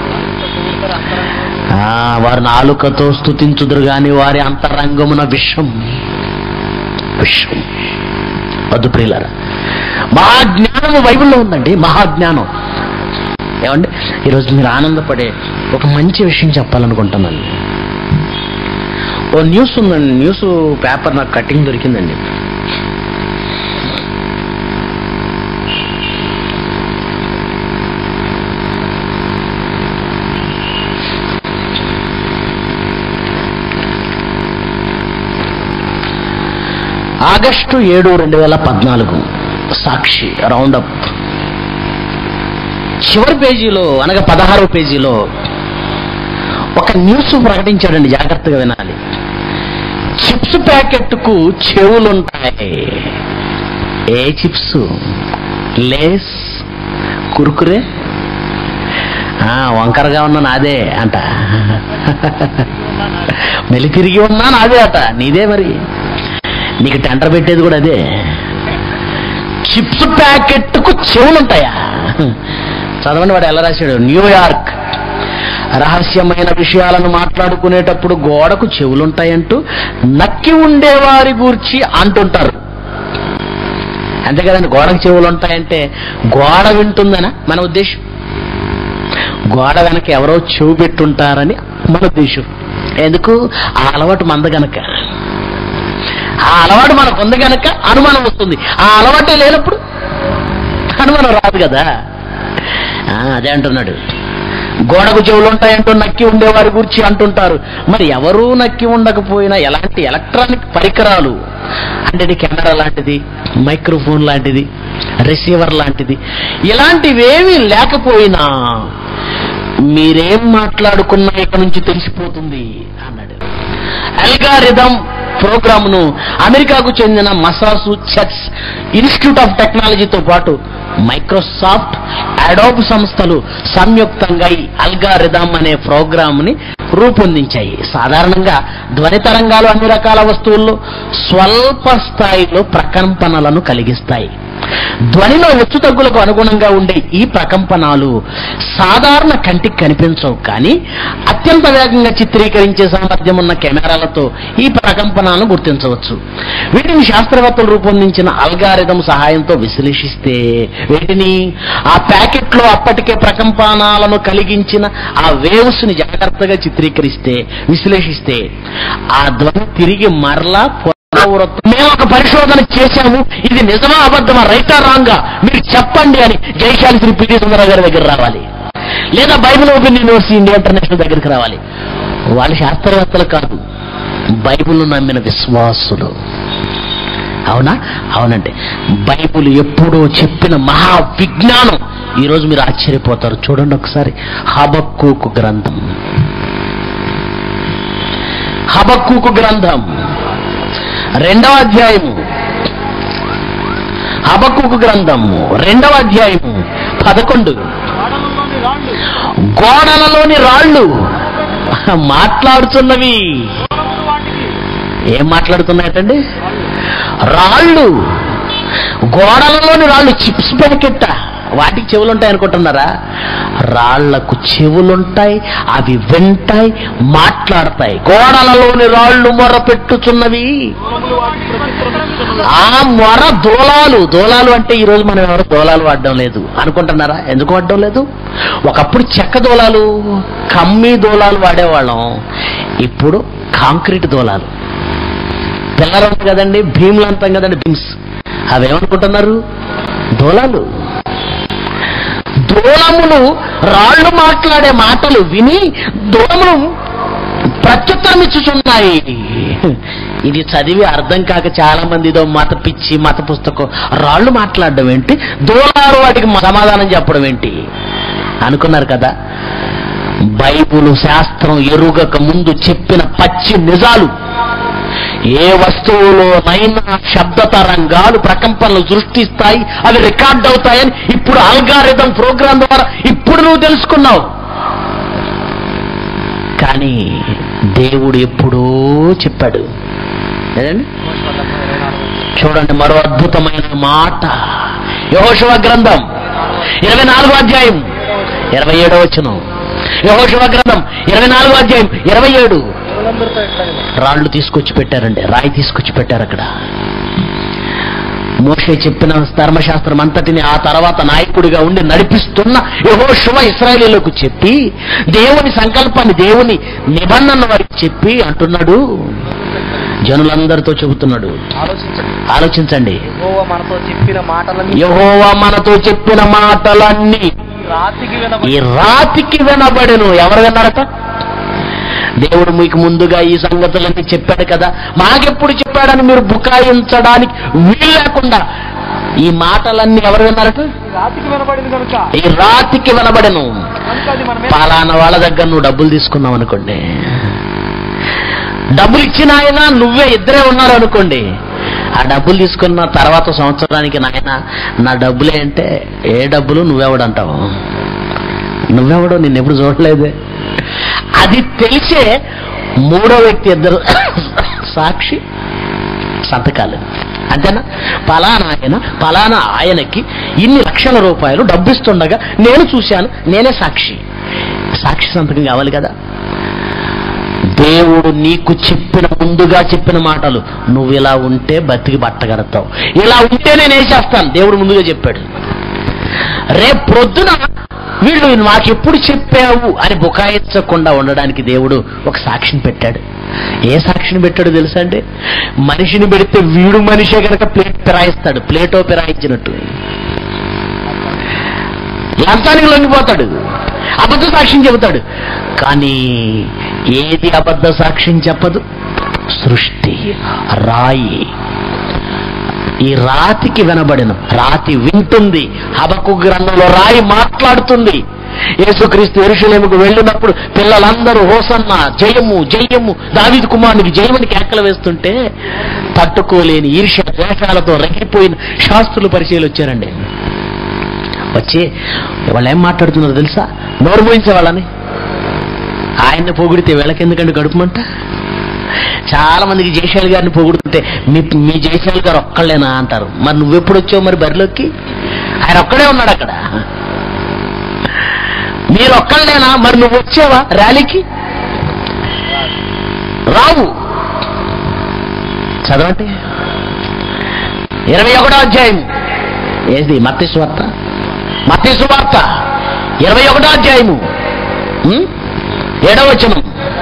ఆ, వారు నాలుకతో స్థుతించుదురు గాని వారి అంతరంగమున విషం విషం వద్దు ప్రియులారా మహాజ్ఞానము బైబిల్లో ఉందండి మహాజ్ఞానం ఏమండి ఈరోజు మీరు ఆనందపడే ఒక మంచి విషయం చెప్పాలనుకుంటున్నాను ఓ న్యూస్ ఉందండి న్యూస్ పేపర్ నాకు కటింగ్ దొరికిందండి ఆగస్టు ఏడు రెండు వేల పద్నాలుగు సాక్షి రౌండప్ చివరి పేజీలో అనగా పదహారో పేజీలో ఒక న్యూస్ ప్రకటించాడండి జాగ్రత్తగా వినాలి చిప్స్ ప్యాకెట్కు చెవులుంటాయి ఏ చిప్స్ లేస్ కురుకురే ఆ, వంకరగా ఉన్నా నాదే అంట మెలి తిరిగి ఉన్నా నాదే అట నీదే మరి నీకు టెండర్ పెట్టేది కూడా అదే చిప్స్ ప్యాకెట్కు చెవులుంటాయా చదవండి వాడు ఎలా రాశాడు న్యూయార్క్ రహస్యమైన విషయాలను మాట్లాడుకునేటప్పుడు గోడకు చెవులుంటాయంటూ నక్కి ఉండేవారి గూర్చి అంటుంటారు అంతే కదండి గోడకు చెవులు ఉంటాయంటే గోడ వింటుందనా మన ఉద్దేశం గోడ వెనక ఎవరో చెవు పెట్టుంటారని మన ఉద్దేశం ఎందుకు ఆ అలవాటు మంద గనక ఆ అలవాటు మనకు ఉంది గనక అనుమానం వస్తుంది ఆ అలవాటే లేనప్పుడు అనుమానం రాదు కదా ఆ, అదే అంటున్నాడు గోడకు చెవులు ఉంటాయంటూ నక్కి ఉండేవారి గురించి అంటుంటారు మరి ఎవరూ నక్కి ఉండకపోయినా ఎలాంటి ఎలక్ట్రానిక్ పరికరాలు అంటే ఇది కెమెరా లాంటిది మైక్రోఫోన్ లాంటిది రిసీవర్ లాంటిది ఇలాంటివేమీ లేకపోయినా మీరేం మాట్లాడుకున్నా ఇక్కడ నుంచి తెలిసిపోతుంది అన్నాడు అల్గారిథం ప్రోగ్రామ్ ను అమెరికాకు చెందిన మసాసూచెట్స్ ఇన్స్టిట్యూట్ ఆఫ్ టెక్నాలజీతో పాటు మైక్రోసాఫ్ట్ అడోబ్ సంస్థలు సంయుక్తంగా ఈ అల్గారిథం అనే ప్రోగ్రామ్ ని రూపొందించాయి సాధారణంగా ధ్వని తరంగాలు అన్ని రకాల వస్తువుల్లో స్వల్ప స్థాయిలో ప్రకంపనలను కలిగిస్తాయి ధ్వనిలో హెచ్చు తగ్గులకు అనుగుణంగా ఉండే ఈ ప్రకంపనాలు సాధారణ కంటికి కనిపించవు కానీ అత్యంత వేగంగా చిత్రీకరించే సామర్థ్యం ఉన్న కెమెరాలతో ఈ ప్రకంపనాలను గుర్తించవచ్చు వీటిని శాస్త్రవేత్తలు రూపొందించిన అల్గారిథం సహాయంతో విశ్లేషిస్తే వీటిని ఆ ప్యాకెట్లో అప్పటికే ప్రకంపనాలను కలిగించిన ఆ వేవ్స్ ని జాగ్రత్తగా చిత్రీకరిస్తే విశ్లేషిస్తే ఆ ధ్వని తిరిగి మరలా పునరావృతం మేము ఒక పరిశోధన చేశాము ఇది నిజమా అబద్ధమా రైటా రాంగా మీరు చెప్పండి అని జయశాలి శ్రీ పిటి సుందరరావు గారి దగ్గర రావాలి లేదా Bible open university India international దగ్గరికి రావాలి వాళ్ళు శాస్త్రవేత్తలు కాదు బైబిల్ నమ్మిన విశ్వాసులు అవునా అవునండి బైబిల్ ఎప్పుడో చెప్పిన మహా విజ్ఞానం ఈరోజు మీరు ఆశ్చర్యపోతారు చూడండి ఒకసారి హబక్కూకు గ్రంథం హబక్కూకు గ్రంథం రెండవ అధ్యాయము హబక్కుకు గ్రంథము రెండవ అధ్యాయము పదకొండు ఆడలంలోని రాళ్ళు గోడలలోని రాళ్ళు మాట్లాడుతున్నవి గోడములు వాటికి ఏం మాట్లాడుతున్నాయటండి రాళ్ళు గోడలలోని రాళ్ళు చిప్స్ ప్యాకెట్ వాటికి చెవులుంటాయి అనుకుంటున్నారా రాళ్లకు చెవులుంటాయి అవి వింటాయి మాట్లాడతాయి గోడలలోని రాళ్ళు మొరపెట్టుచున్నవి దూరములు వాటికి ప్రతిక్రమించుచున్నవి. ఆ మొర దోలాలు దోలాలు అంటే ఈ రోజు మనం ఎవరు దోలాలు వాడడం లేదు అనుకుంటున్నారా ఎందుకు వాడడం లేదు ఒకప్పుడు చెక్క దోలాలు కమ్మి దోలాలు వాడేవాళ్ళం ఇప్పుడు కాంక్రీట్ దోలాలు పిల్లలు ఉంటాయి కదండి భీములు అంటాం కదండి భీమ్స్ అవేమనుకుంటున్నారు దోలాలు దూలములు రాళ్ళు మాట్లాడే మాటలు విని దూలములు ప్రత్యుత్తరం ఇచ్చుచున్నాయి ఇది చదివి అర్థం కాక చాలా మంది ఇదో మత పిచ్చి మత పుస్తకం రాళ్ళు మాట్లాడడం ఏంటి దూలాలు వాటికి సమాధానం చెప్పడం ఏంటి అనుకున్నారు కదా బైబుల్ శాస్త్రం ఎరుగక ముందు చెప్పిన పచ్చి నిజాలు ఏ వస్తువులోనైనా శబ్ద తరంగాలు ప్రకంపనలు సృష్టిస్తాయి అవి రికార్డ్ అవుతాయని ఇప్పుడు అల్గారిథం ప్రోగ్రాం ద్వారా ఇప్పుడు నువ్వు తెలుసుకున్నావు కానీ దేవుడు ఎప్పుడో చెప్పాడు ఏదండి చూడండి మరో అద్భుతమైన మాట యహోశవ గ్రంథం ఇరవై నాలుగో అధ్యాయం ఇరవై ఏడో వచ్చును యహోశవ గ్రంథం ఇరవై నాలుగో అధ్యాయం ఇరవై ఏడు రాళ్ళు తీసుకొచ్చి పెట్టారండి రాయి తీసుకొచ్చి పెట్టారు అక్కడ మోషే చెప్పిన ధర్మశాస్త్రం అంతటిని ఆ తర్వాత నాయకుడిగా ఉండి నడిపిస్తున్న యహోశువ ఇస్రాయేలీలకు చెప్పి దేవుని సంకల్పాన్ని దేవుని నిబంధన వారికి చెప్పి అంటున్నాడు జనులందరితో చెబుతున్నాడు ఆలోచించండి ఆలోచించండి యెహోవా మనతో చెప్పిన మాటలన్నీ యహోవా మనతో చెప్పిన మాటలన్నీ ఈ రాతికి వినబడి ఈ రాతికి వినబడెను ఎవరు విన్నారట దేవుడు మీకు ముందుగా ఈ సంగతులన్నీ చెప్పాడు కదా మాకెప్పుడు చెప్పాడని మీరు బుకాయించడానికి వీలు లేకుండా ఈ మాటలన్నీ ఎవరు విన్నారట ఈ రాతికి వినబడింది కనుక ఈ రాతికి వినబడెను కనుక అది మన మీద పలానా వాళ్ళ దగ్గర నువ్వు డబ్బులు తీసుకున్నావు అనుకోండి డబ్బులు ఇచ్చిన ఆయన నువ్వే ఇద్దరే ఉన్నారు అనుకోండి ఆ డబ్బులు తీసుకున్న తర్వాత సంవత్సరానికి నాయన నా డబ్బులే అంటే ఏ డబ్బులు నువ్వెవడంటావు నువ్వెవడో నిన్ను ఎప్పుడు చూడలేదే అది తెలిసే మూడో వ్యక్తి ఇద్దరు సాక్షి సంతకాలు అంతేనా పలానా ఆయన పలానా ఆయనకి ఇన్ని లక్షల రూపాయలు డబ్బిస్తుండగా నేను చూశాను నేనే సాక్షి సాక్షి సంతకం కావాలి కదా దేవుడు నీకు చెప్పిన ముందుగా చెప్పిన మాటలు నువ్వు ఇలా ఉంటే బతికి బట్టగడతావు ఇలా ఉంటే నేను వేసేస్తాను దేవుడు ముందుగా చెప్పాడు రేపు ప్రొద్దున వీళ్ళు మాకెప్పుడు చెప్పావు అని బుకాయించకుండా ఉండడానికి దేవుడు ఒక సాక్షిని పెట్టాడు ఏ సాక్షిని పెట్టాడు తెలుసా అండి మనిషిని పెడితే వీడు మనిషే కనుక ప్లేట్ పిరాయిస్తాడు ప్లేటో పిరాయించినట్టు లంచానికి లొంగిపోతాడు అబద్ధ సాక్ష్యం చెబుతాడు కానీ ఏది అబద్ధ సాక్ష్యం చెప్పదు సృష్టి రాయి ఈ రాతికి వినబడిన రాతి వింటుంది హబకు గ్రంథంలో రాయి మాట్లాడుతుంది యేసుక్రీస్తు ఎరుషలేముకు వెళ్ళినప్పుడు పిల్లలందరూ హోసన్న జయము జయము దావీదు కుమారునికి జయమని కేకలు వేస్తుంటే తట్టుకోలేని ఈర్ష్య ద్వేషాలతో రగిలిపోయిన శాస్త్రులు పరిచయలు వచ్చారండి వచ్చి వాళ్ళు ఏం మాట్లాడుతున్నారో తెలుసా నోరు మోయించే వాళ్ళని ఆయన్ని పొగిడితే వీళ్ళకెందుకండి గడుపుమంట చాలా మందికి జయశాలి గారిని పొగుడుతుంటే మీ మీ జయశాలి గారు ఒక్కళ్ళేనా అంటారు మరి నువ్వెప్పుడు వచ్చావు మరి బరిలోకి ఆయన ఒక్కడే ఉన్నాడు అక్కడ మీరు ఒక్కళ్ళేనా మరి నువ్వు వచ్చావా ర్యాలీకి రావు చదవండి ఇరవై ఒకటో అధ్యాయం ఏది మత్తి సువార్త మత్తి సువార్త ఇరవై ఒకటో అధ్యాయము ఉం? ఏడవ వచనం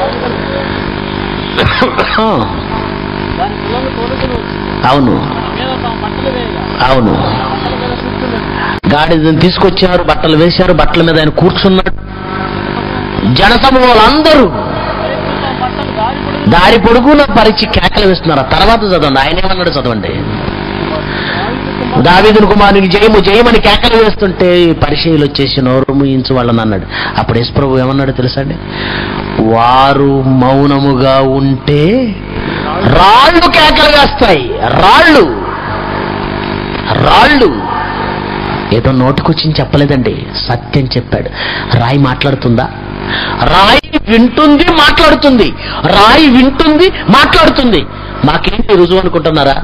దాని పిల్లలు తోడుకును అవును మీద తమ బట్టలు వేయగా అవును బట్టల మీద కూర్చుండెను. గాడిదని తీసుకొచ్చారు బట్టలు వేశారు బట్టల మీద ఆయన కూర్చున్నాడు జనసమూహాలందరూ తమ బట్టలు దారి పొడుగు దారి పొడుగున పరిచి కేకలు వేస్తున్నారు ఆ తర్వాత చదవండి ఆయన ఏమన్నాడు చదవండి దావీదుని కుమారునికి జయము జయమని కేకలు వేస్తుంటే ఈ పరిచయలు వచ్చేసి నోరు ముయించు వాళ్ళని అన్నాడు అప్పుడు యేసు ప్రభు ఏమన్నాడు తెలుసా అండి వారు మౌనముగా ఉంటే రాళ్ళు కేకలు వేస్తాయి రాళ్ళు రాళ్ళు ఏదో నోటికొచ్చి చెప్పలేదండి సత్యం చెప్పాడు రాయి మాట్లాడుతుందా రాయి వింటుంది మాట్లాడుతుంది రాయి వింటుంది మాట్లాడుతుంది మాకేంటి రుజువు అనుకుంటున్నారా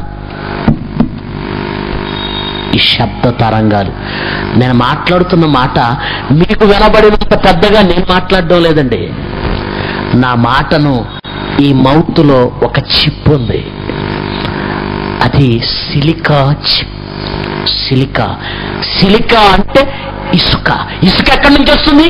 ఈ శబ్ద తరంగాలు నేను మాట్లాడుతున్న మాట మీకు వినబడినంత పెద్దగా నేను మాట్లాడడం లేదండి నా మాటను ఈ మౌత్లో ఒక చిప్ ఉంది అది సిలికా చిప్ సిలికా సిలికా అంటే ఇసుక ఇసుక ఎక్కడి నుంచి వస్తుంది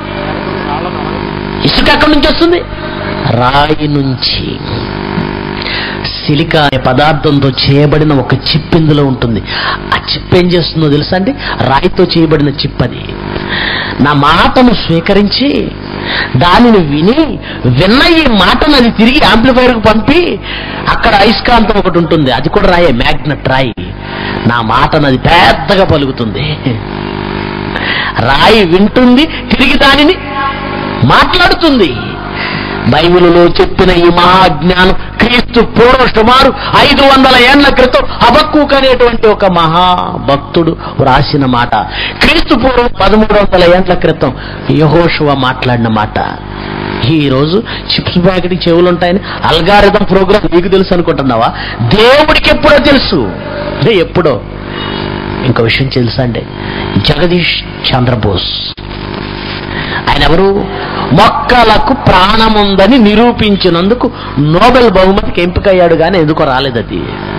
ఇసుక ఎక్కడి నుంచి వస్తుంది రాయి నుంచి సిలికా అనే పదార్థంతో చేయబడిన ఒక చిప్ ఇందులో ఉంటుంది ఆ చిప్ ఏం చేస్తుందో తెలుసా అండి రాయితో చేయబడిన చిప్ అది నా మాటను స్వీకరించి దానిని విని విన్న ఈ మాటను అది తిరిగి యాంప్లిఫైర్కు పంపి అక్కడ అయస్కాంతం ఒకటి ఉంటుంది అది కూడా రాయే మ్యాగ్నెట్ రాయి నా మాటను అది పెద్దగా పలుకుతుంది రాయి వింటుంది తిరిగి దానిని మాట్లాడుతుంది బైబిలులో చెప్పిన ఈ మహాజ్ఞానం క్రీస్తు పూర్వ సుమారు ఐదు వందల ఏళ్ల క్రితం హబక్కూక్ అనేటువంటి ఒక మహాభక్తుడు వ్రాసిన మాట క్రీస్తు పూర్వం పదమూడు వందల ఏళ్ల క్రితం యహోషువ మాట్లాడిన మాట ఈ రోజు చిప్స్ ప్యాకెట్ చెవులు ఉంటాయని అల్గారిథం ప్రోగ్రామ్ నీకు తెలుసు అనుకుంటున్నావా దేవుడికి ఎప్పుడో తెలుసు అంటే ఎప్పుడో ఇంకో విషయం తెలుసా అండి జగదీష్ చంద్రబోస్ ఆయన ఎవరు మొక్కలకు ప్రాణముందని నిరూపించినందుకు నోబెల్ బహుమతికి ఎంపికయ్యాడు కానీ ఎందుకో రాలేదు అది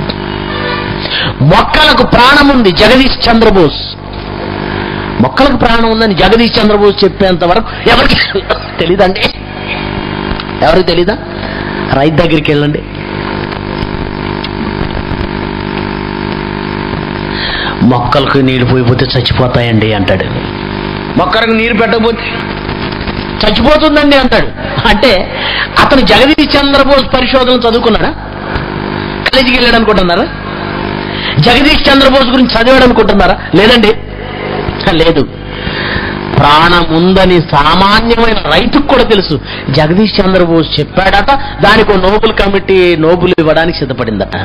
మొక్కలకు ప్రాణముంది జగదీష్ చంద్రబోస్ మొక్కలకు ప్రాణం ఉందని జగదీష్ చంద్రబోస్ చెప్పేంత వరకు ఎవరికి తెలీదండి ఎవరికి తెలీదా రైతు దగ్గరికి వెళ్ళండి మొక్కలకు నీళ్లు పోయిపోతే చచ్చిపోతాయండి అంటాడు మొక్కలకు నీరు పెట్టకపోతే చచ్చిపోతుందండి అంటాడు అంటే అతను జగదీష్ చంద్రబోస్ పరిశోధన చదువుకున్నాడా కాలేజీకి వెళ్ళాడు అనుకుంటున్నారా జగదీష్ చంద్రబోస్ గురించి చదివాడు అనుకుంటున్నారా లేదండి లేదు ప్రాణం ఉందని సామాన్యమైన రైతుకు కూడా తెలుసు జగదీష్ చంద్రబోస్ చెప్పాడట దానికి ఓ నోబుల్ కమిటీ నోబుల్ ఇవ్వడానికి సిద్ధపడిందట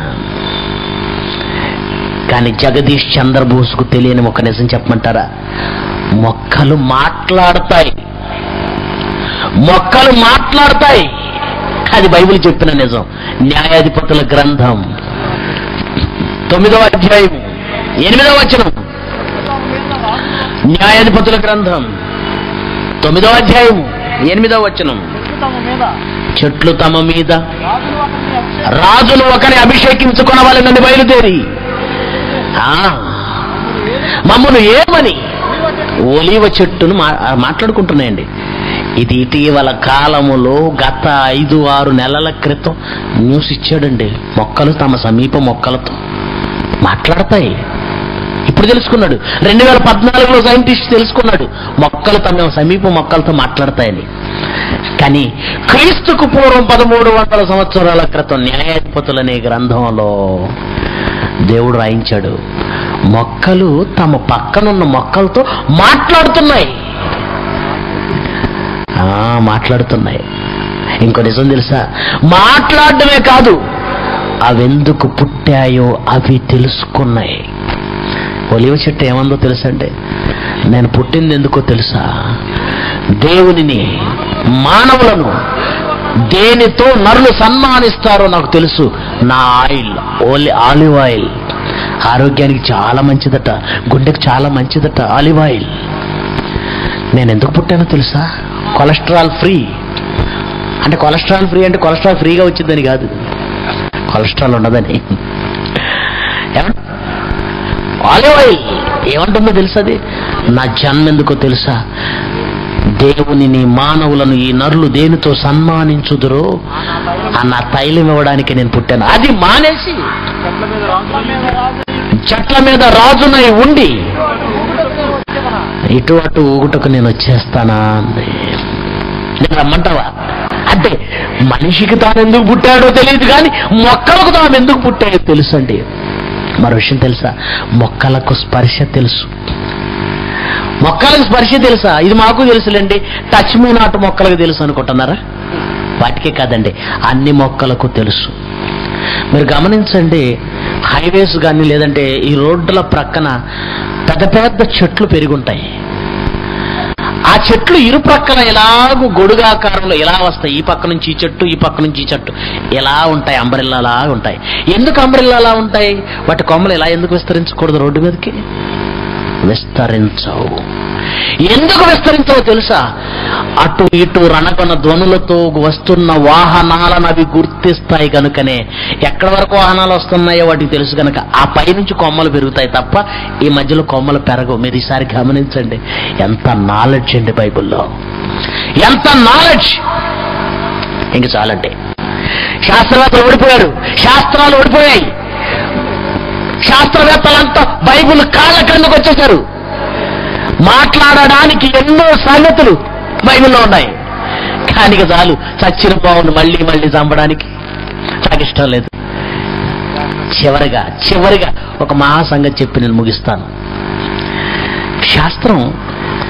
కానీ జగదీష్ చంద్రబోస్కు తెలియని ఒక నిజం చెప్పమంటారా మొక్కలు మాట్లాడతాయి మొక్కలు మాట్లాడతాయి అది బైబిల్ చెప్పిన నిజం న్యాయాధిపతుల గ్రంథం తొమ్మిదవ అధ్యాయం ఎనిమిదవ వచనం న్యాయాధిపతుల గ్రంథం తొమ్మిదవ అధ్యాయం ఎనిమిదవ వచనం తమ మీద చెట్లు తమ మీద రాజులు అతన్ని రాజులు ఒకరి అభిషేకించుకొనవలెనని బయలుదేరి ఆ, మమ్మను ఏమని ఒలివ చెట్టును మా- మాట్లాడుకుంటున్నాయండి ఇది ఇటీవల కాలములో గత ఐదు ఆరు నెలల క్రితం న్యూస్ ఇచ్చాడండి మొక్కలు తమ సమీప మొక్కలతో మాట్లాడతాయి ఇప్పుడు తెలుసుకున్నాడు రెండు వేల పద్నాలుగులో సైంటిస్ట్ తెలుసుకున్నాడు మొక్కలు తమ సమీప మొక్కలతో మాట్లాడతాయని కానీ క్రీస్తుకు పూర్వం పదమూడు వందల సంవత్సరాల క్రితం న్యాయాధిపతులనే గ్రంథంలో దేవుడు రాయించాడు మొక్కలు తమ పక్కనున్న మొక్కలతో మాట్లాడుతున్నాయి ఆ, మాట్లాడుతున్నాయి ఇంకో నిజం తెలుసా మాట్లాడడమే కాదు అవెందుకు పుట్టాయో అవి తెలుసుకున్నాయి ఒలివ చెట్టు ఏమందో తెలుసండి నేను పుట్టింది ఎందుకో తెలుసా దేవునిని మానవులను దేనితో నరులు సన్మానిస్తారో నాకు తెలుసు నా ఆయిల్ ఓలి ఆలివ్ ఆయిల్ ఆరోగ్యానికి చాలా మంచిదట గుండెకి చాలా మంచిదట ఆలివ్ ఆయిల్ నేను ఎందుకు పుట్టానో తెలుసా కొలెస్ట్రాల్ ఫ్రీ అంటే కొలెస్ట్రాల్ ఫ్రీ అంటే కొలెస్ట్రాల్ ఫ్రీగా వచ్చిందని కాదు కొలెస్ట్రాల్ ఉండదని ఏమంట- ఆలివ్ ఆయిల్ ఏమంటుందో తెలుసా అది నా జన్మ ఎందుకో తెలుసా దేవునిని మానవులను ఈ నరులు దేనితో సన్మానించుదురో ఆ నా తైలం ఇవ్వడానికి నేను పుట్టాను అది మానేసి చెట్ల మీద రాజుల మీద రాజు చెట్ల మీద రాజునై ఉండి ఇటు అటు ఊగుటకు నేను వచ్చేస్తానా అంది నేను రమ్మంటావా అంటే మనిషికి తాను ఎందుకు పుట్టాడో తెలియదు కానీ మొక్కలకు తాను ఎందుకు పుట్టాడో తెలుసు అండి మరో విషయం తెలుసా మొక్కలకు స్పర్శ తెలుసు మొక్కలకు స్పర్శ తెలుసా ఇది మాకు తెలుసులేండి టచ్ మీ నాటు మొక్కలకు తెలుసు అనుకుంటున్నారా వాటికే కాదండి అన్ని మొక్కలకు తెలుసు మీరు గమనించండి హైవేస్ కానీ లేదంటే ఈ రోడ్ల ప్రక్కన పెద్ద పెద్ద చెట్లు పెరుగుంటాయి ఆ చెట్లు ఇరు ప్రక్కన ఎలాగూ గొడుగాకారంలో ఎలా వస్తాయి ఈ పక్క నుంచి ఈ చెట్టు ఈ పక్క నుంచి ఈ చెట్టు ఎలా ఉంటాయి అంబరిల్లాలా ఉంటాయి ఎందుకు అంబరిల్లాలా ఉంటాయి వాటి కొమ్మలు ఎలా ఎందుకు విస్తరించకూడదు రోడ్డు మీదకి విస్తరించవు ఎందుకు విస్తరించవు తెలుసా అటు ఇటు రణగొన ధ్వనులతో వస్తున్న వాహనాలను అవి గుర్తిస్తాయి కనుకనే ఎక్కడి వరకు వాహనాలు వస్తున్నాయో వాటికి తెలుసు కనుక ఆ పైనుంచి కొమ్మలు పెరుగుతాయి తప్ప ఈ మధ్యలో కొమ్మలు పెరగవు మీరు ఈసారి గమనించండి ఎంత నాలెడ్జ్ అండి బైబిల్లో ఎంత నాలెడ్జ్ ఇంక చాలండి శాస్త్రవేత్తలు ఓడిపోయారు శాస్త్రాలు ఓడిపోయాయి శాస్త్రవేత్తలంతా బైబిల్ కాళ్ళ క్రిందకు వచ్చేశారు మాట్లాడడానికి ఎన్నో సంగతులు బైబిల్లో ఉన్నాయి కానీ ఇక చాలు చచ్చిన పావును మళ్ళీ మళ్ళీ చంపడానికి నాకు ఇష్టం లేదు చివరిగా చివరిగా ఒక మహాసంగతి చెప్పి నేను ముగిస్తాను శాస్త్రం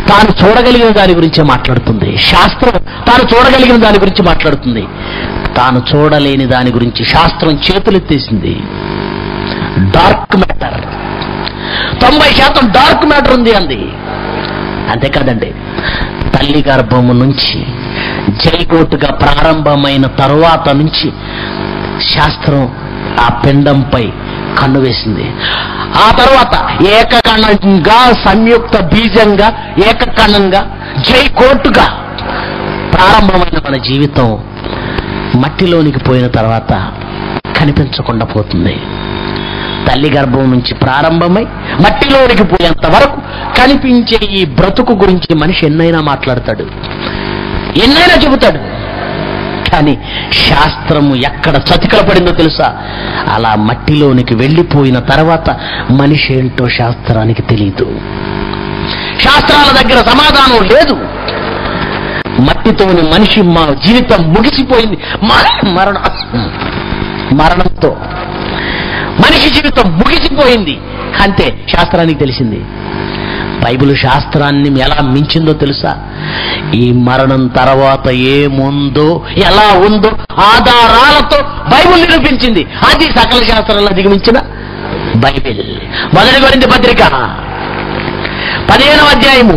తాను చూడగలిగిన దాని గురించే మాట్లాడుతుంది శాస్త్రం తాను చూడగలిగిన దాని గురించి మాట్లాడుతుంది తాను చూడలేని దాని గురించి శాస్త్రం చేతులెత్తేసింది డార్క్ మ్యాటర్ తొంభై శాతం డార్క్ మ్యాటర్ ఉంది అంది అంతేకాదండి తల్లి గర్భము నుంచి జైగోటుగా ప్రారంభమైన తరువాత నుంచి శాస్త్రం ఆ పిండంపై కన్ను వేసింది ఆ తర్వాత ఏకకణంగా సంయుక్త బీజంగా ఏకకణంగా జైకోటుగా ప్రారంభమైన మన జీవితం మట్టిలోనికి పోయిన తర్వాత కనిపించకుండా పోతుంది తల్లి గర్భం నుంచి ప్రారంభమై మట్టిలోనికి పోయేంత వరకు కనిపించే ఈ బ్రతుకు గురించి మనిషి ఎన్నైనా మాట్లాడతాడు ఎన్నైనా చెబుతాడు కానీ శాస్త్రము ఎక్కడ చతికల పడిందో తెలుసా అలా మట్టిలోనికి వెళ్ళిపోయిన తర్వాత మనిషి ఏంటో శాస్త్రానికి తెలియదు శాస్త్రాల దగ్గర సమాధానం లేదు మట్టితోని మనిషి మా జీవితం ముగిసిపోయింది మర- మరణ మరణంతో మనిషి జీవితం ముగిసిపోయింది అంతే శాస్త్రానికి తెలిసింది బైబిల్ శాస్త్రాన్ని ఎలా మించిందో తెలుసా ఈ మరణం తర్వాత ఏముందో ఎలా ఉందో ఆధారాలతో బైబిల్ నిరూపించింది అది సకల శాస్త్రాలను దిగమించిన బైబిల్ మొదటి గురించి పత్రిక పదిహేనవ అధ్యాయము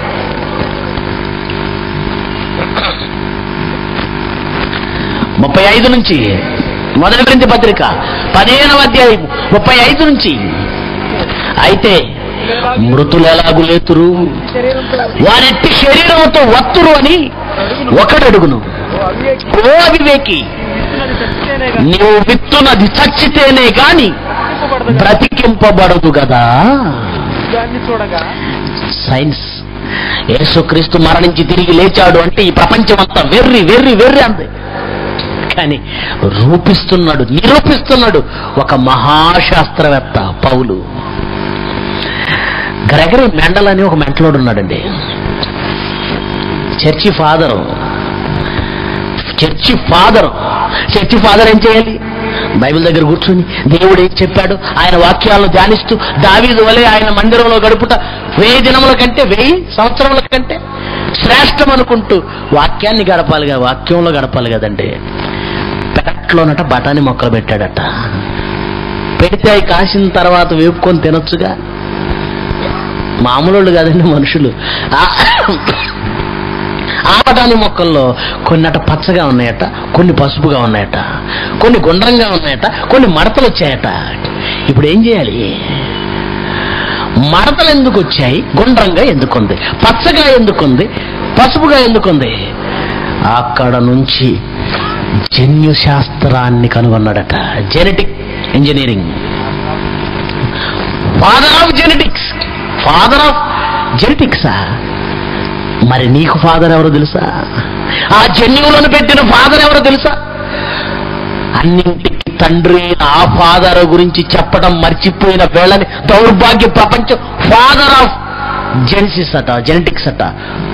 ముప్పై ఐదు నుంచి మొదటి గురించి పత్రిక పదిహేనవ అధ్యాయం ముప్పై ఐదు నుంచి అయితే మృతులు ఎలాగు లేతురు వారెట్టి శరీరంతో వత్తురు అని ఒకడడుగును ఓ అవివేకి నీవు విత్తునది చచ్చితేనే గాని బ్రతికింపబడదు కదా దాన్ని చూడగా సైన్స్ యేసుక్రీస్తు మరణించి తిరిగి లేచాడు అంటే ఈ ప్రపంచం అంతా వెర్రి వెర్రి వెర్రి అంది కానీ రూపిస్తున్నాడు నిరూపిస్తున్నాడు ఒక మహాశాస్త్రవేత్త పౌలు గ్రెగరీ మెండల్ అని ఒక మెంటలోడు ఉన్నాడండి church father church father church father ఏం చేయాలి బైబిల్ దగ్గర కూర్చుని దేవుడు ఏం చెప్పాడు ఆయన వాక్యాలను ధ్యానిస్తూ దావీదు వలె ఆయన మందిరంలో గడుపుట వెయ్యి దినముల కంటే వెయ్యి సంవత్సరముల కంటే శ్రేష్టం అనుకుంటూ వాక్యాన్ని గడపాలిగా వాక్యంలో గడపాలి కదండి పెరట్లోనట బఠానీ మొక్కలు పెట్టాడట పెడితే అవి కాసిన తర్వాత వేపుకొని తినొచ్చుగా మామూలు కాదండి మనుషులు ఆ- ఆ బఠానీ మొక్కల్లో కొన్ని అట పచ్చగా ఉన్నాయట కొన్ని పసుపుగా ఉన్నాయట కొన్ని గుండ్రంగా ఉన్నాయట కొన్ని మడతలు వచ్చాయట ఇప్పుడు ఏం చేయాలి మడతలు ఎందుకు వచ్చాయి గుండ్రంగా ఎందుకుంది పచ్చగా ఎందుకుంది పసుపుగా ఎందుకుంది అక్కడ నుంచి జన్యు శాస్త్రాన్ని కనుగొన్నాడట genetic engineering father of genetics father of జెనెటిక్సా మరి నీకు ఫాదర్ ఎవరో తెలుసా ఆ జన్యువులను పెట్టిన ఫాదర్ ఎవరో తెలుసా అన్నింటికి తండ్రి అయిన ఆ ఫాదర్ గురించి చెప్పడం మర్చిపోయిన వేళని దౌర్భాగ్య ప్రపంచం ఫాదర్ ఆఫ్ జెన్సిస్ అట జెనెటిక్స్ అట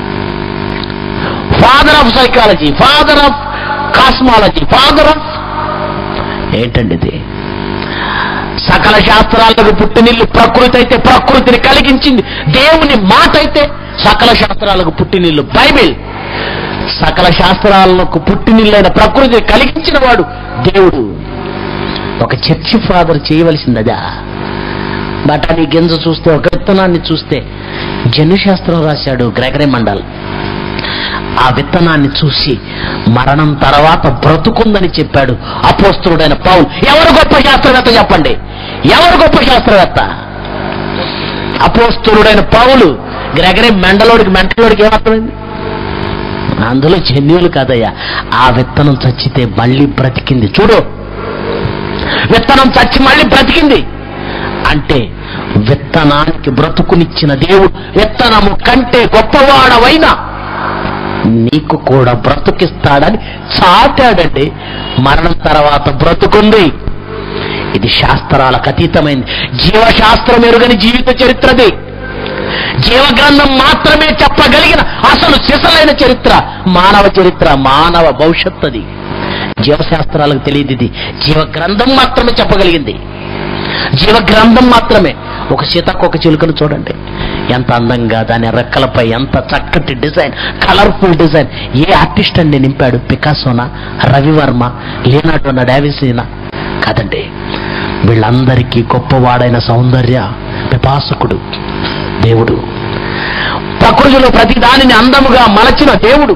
father of psychology father of cosmology father of ఏంటండి ఇది సకల శాస్త్రాలకు పుట్టినిల్లు ప్రకృతి అయితే ప్రకృతిని కలిగించింది దేవుని మాట అయితే సకల శాస్త్రాలకు పుట్టినిల్లు బైబిల్ సకల శాస్త్రాలకు పుట్టినిల్లైన ప్రకృతిని కలిగించిన వాడు దేవుడు ఒక చర్చి ఫాదర్ చేయవలసిందదా బఠానీ గింజ చూస్తే ఒక విత్తనాన్ని చూస్తే జన్యుశాస్త్రం రాశాడు గ్రెగరీ మండల్ ఆ విత్తనాన్ని చూసి మరణం తర్వాత బ్రతుకుందని చెప్పాడు అపోస్తుడైన పౌల్ ఎవరు గొప్ప శాస్త్రవేత్త చెప్పండి ఎవరు గొప్ప శాస్త్రవేత్త అపోస్తుడైన పౌలు గ్రెగరీ మెండలోడికి మెంటలోడికి ఏమర్థమైంది అందులో జన్యువులు కాదయ్యా ఆ విత్తనం చచ్చితే మళ్ళీ బ్రతికింది చూడు విత్తనం చచ్చి మళ్ళీ బ్రతికింది అంటే విత్తనానికి బ్రతుకునిచ్చిన దేవుడు విత్తనము కంటే గొప్పవాడవైనా నీకు కూడా బ్రతుకిస్తాడని చాటాడండి మరణం తర్వాత బ్రతుకుంది ఇది శాస్త్రాలకు అతీతమైంది జీవశాస్త్రం ఎరుగని జీవిత చరిత్రది జీవగ్రంథం మాత్రమే చెప్పగలిగిన అసలు సిసలైన చరిత్ర మానవ చరిత్ర మానవ భవిష్యత్ అది జీవశాస్త్రాలకు తెలియదు ఇది జీవగ్రంథం మాత్రమే చెప్పగలిగింది జీవగ్రంథం మాత్రమే ఒక సీతకు ఒక చిలుకను చూడండి ఎంత అందంగా దాని రెక్కలపై ఎంత చక్కటి డిజైన్ కలర్ఫుల్ డిజైన్ ఏ ఆర్టిస్ట్ అండి నింపాడు పికాసోనా రవివర్మ లీనాటోనా డావిసీనా కాదండి వీళ్ళందరికీ గొప్పవాడైన సౌందర్య పిపాసకుడు దేవుడు ప్రకృతిలో ప్రతి దానిని అందముగా మలచిన దేవుడు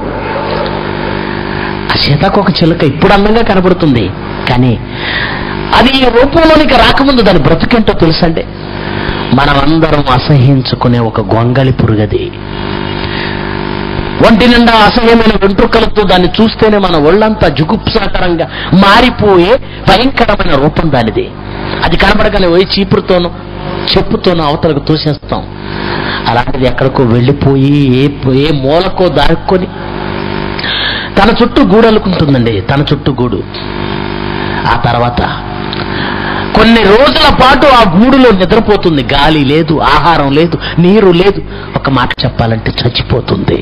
ఆ సీతాకోక చిలుక ఇప్పుడు అందంగా కనబడుతుంది కానీ అది ఈ రూపంలోనికి రాకముందు దాని బ్రతుకేంటో తెలుసండి మనమందరం అసహించుకునే ఒక గొంగళి పురుగది ఒంటి నిండా అసహ్యమైన వెంట్రుకలతో దాన్ని చూస్తేనే మన ఒళ్ళంతా జుగుప్సాకరంగా మారిపోయే భయంకరమైన రూపం దానిది అది కనబడగానే పోయి చీపురుతోనూ చెప్పుతోనూ అవతలకు తోసేస్తాం అలాంటిది ఎక్కడికో వెళ్ళిపోయి ఏ ఏ మూలకో దారుకొని తన చుట్టూ గూడు అల్లుకుంటుందండి తన చుట్టూ గూడు ఆ తర్వాత కొన్ని రోజుల పాటు ఆ గూడులో నిద్రపోతుంది గాలి లేదు ఆహారం లేదు నీరు లేదు ఒక మాట చెప్పాలంటే చచ్చిపోతుంది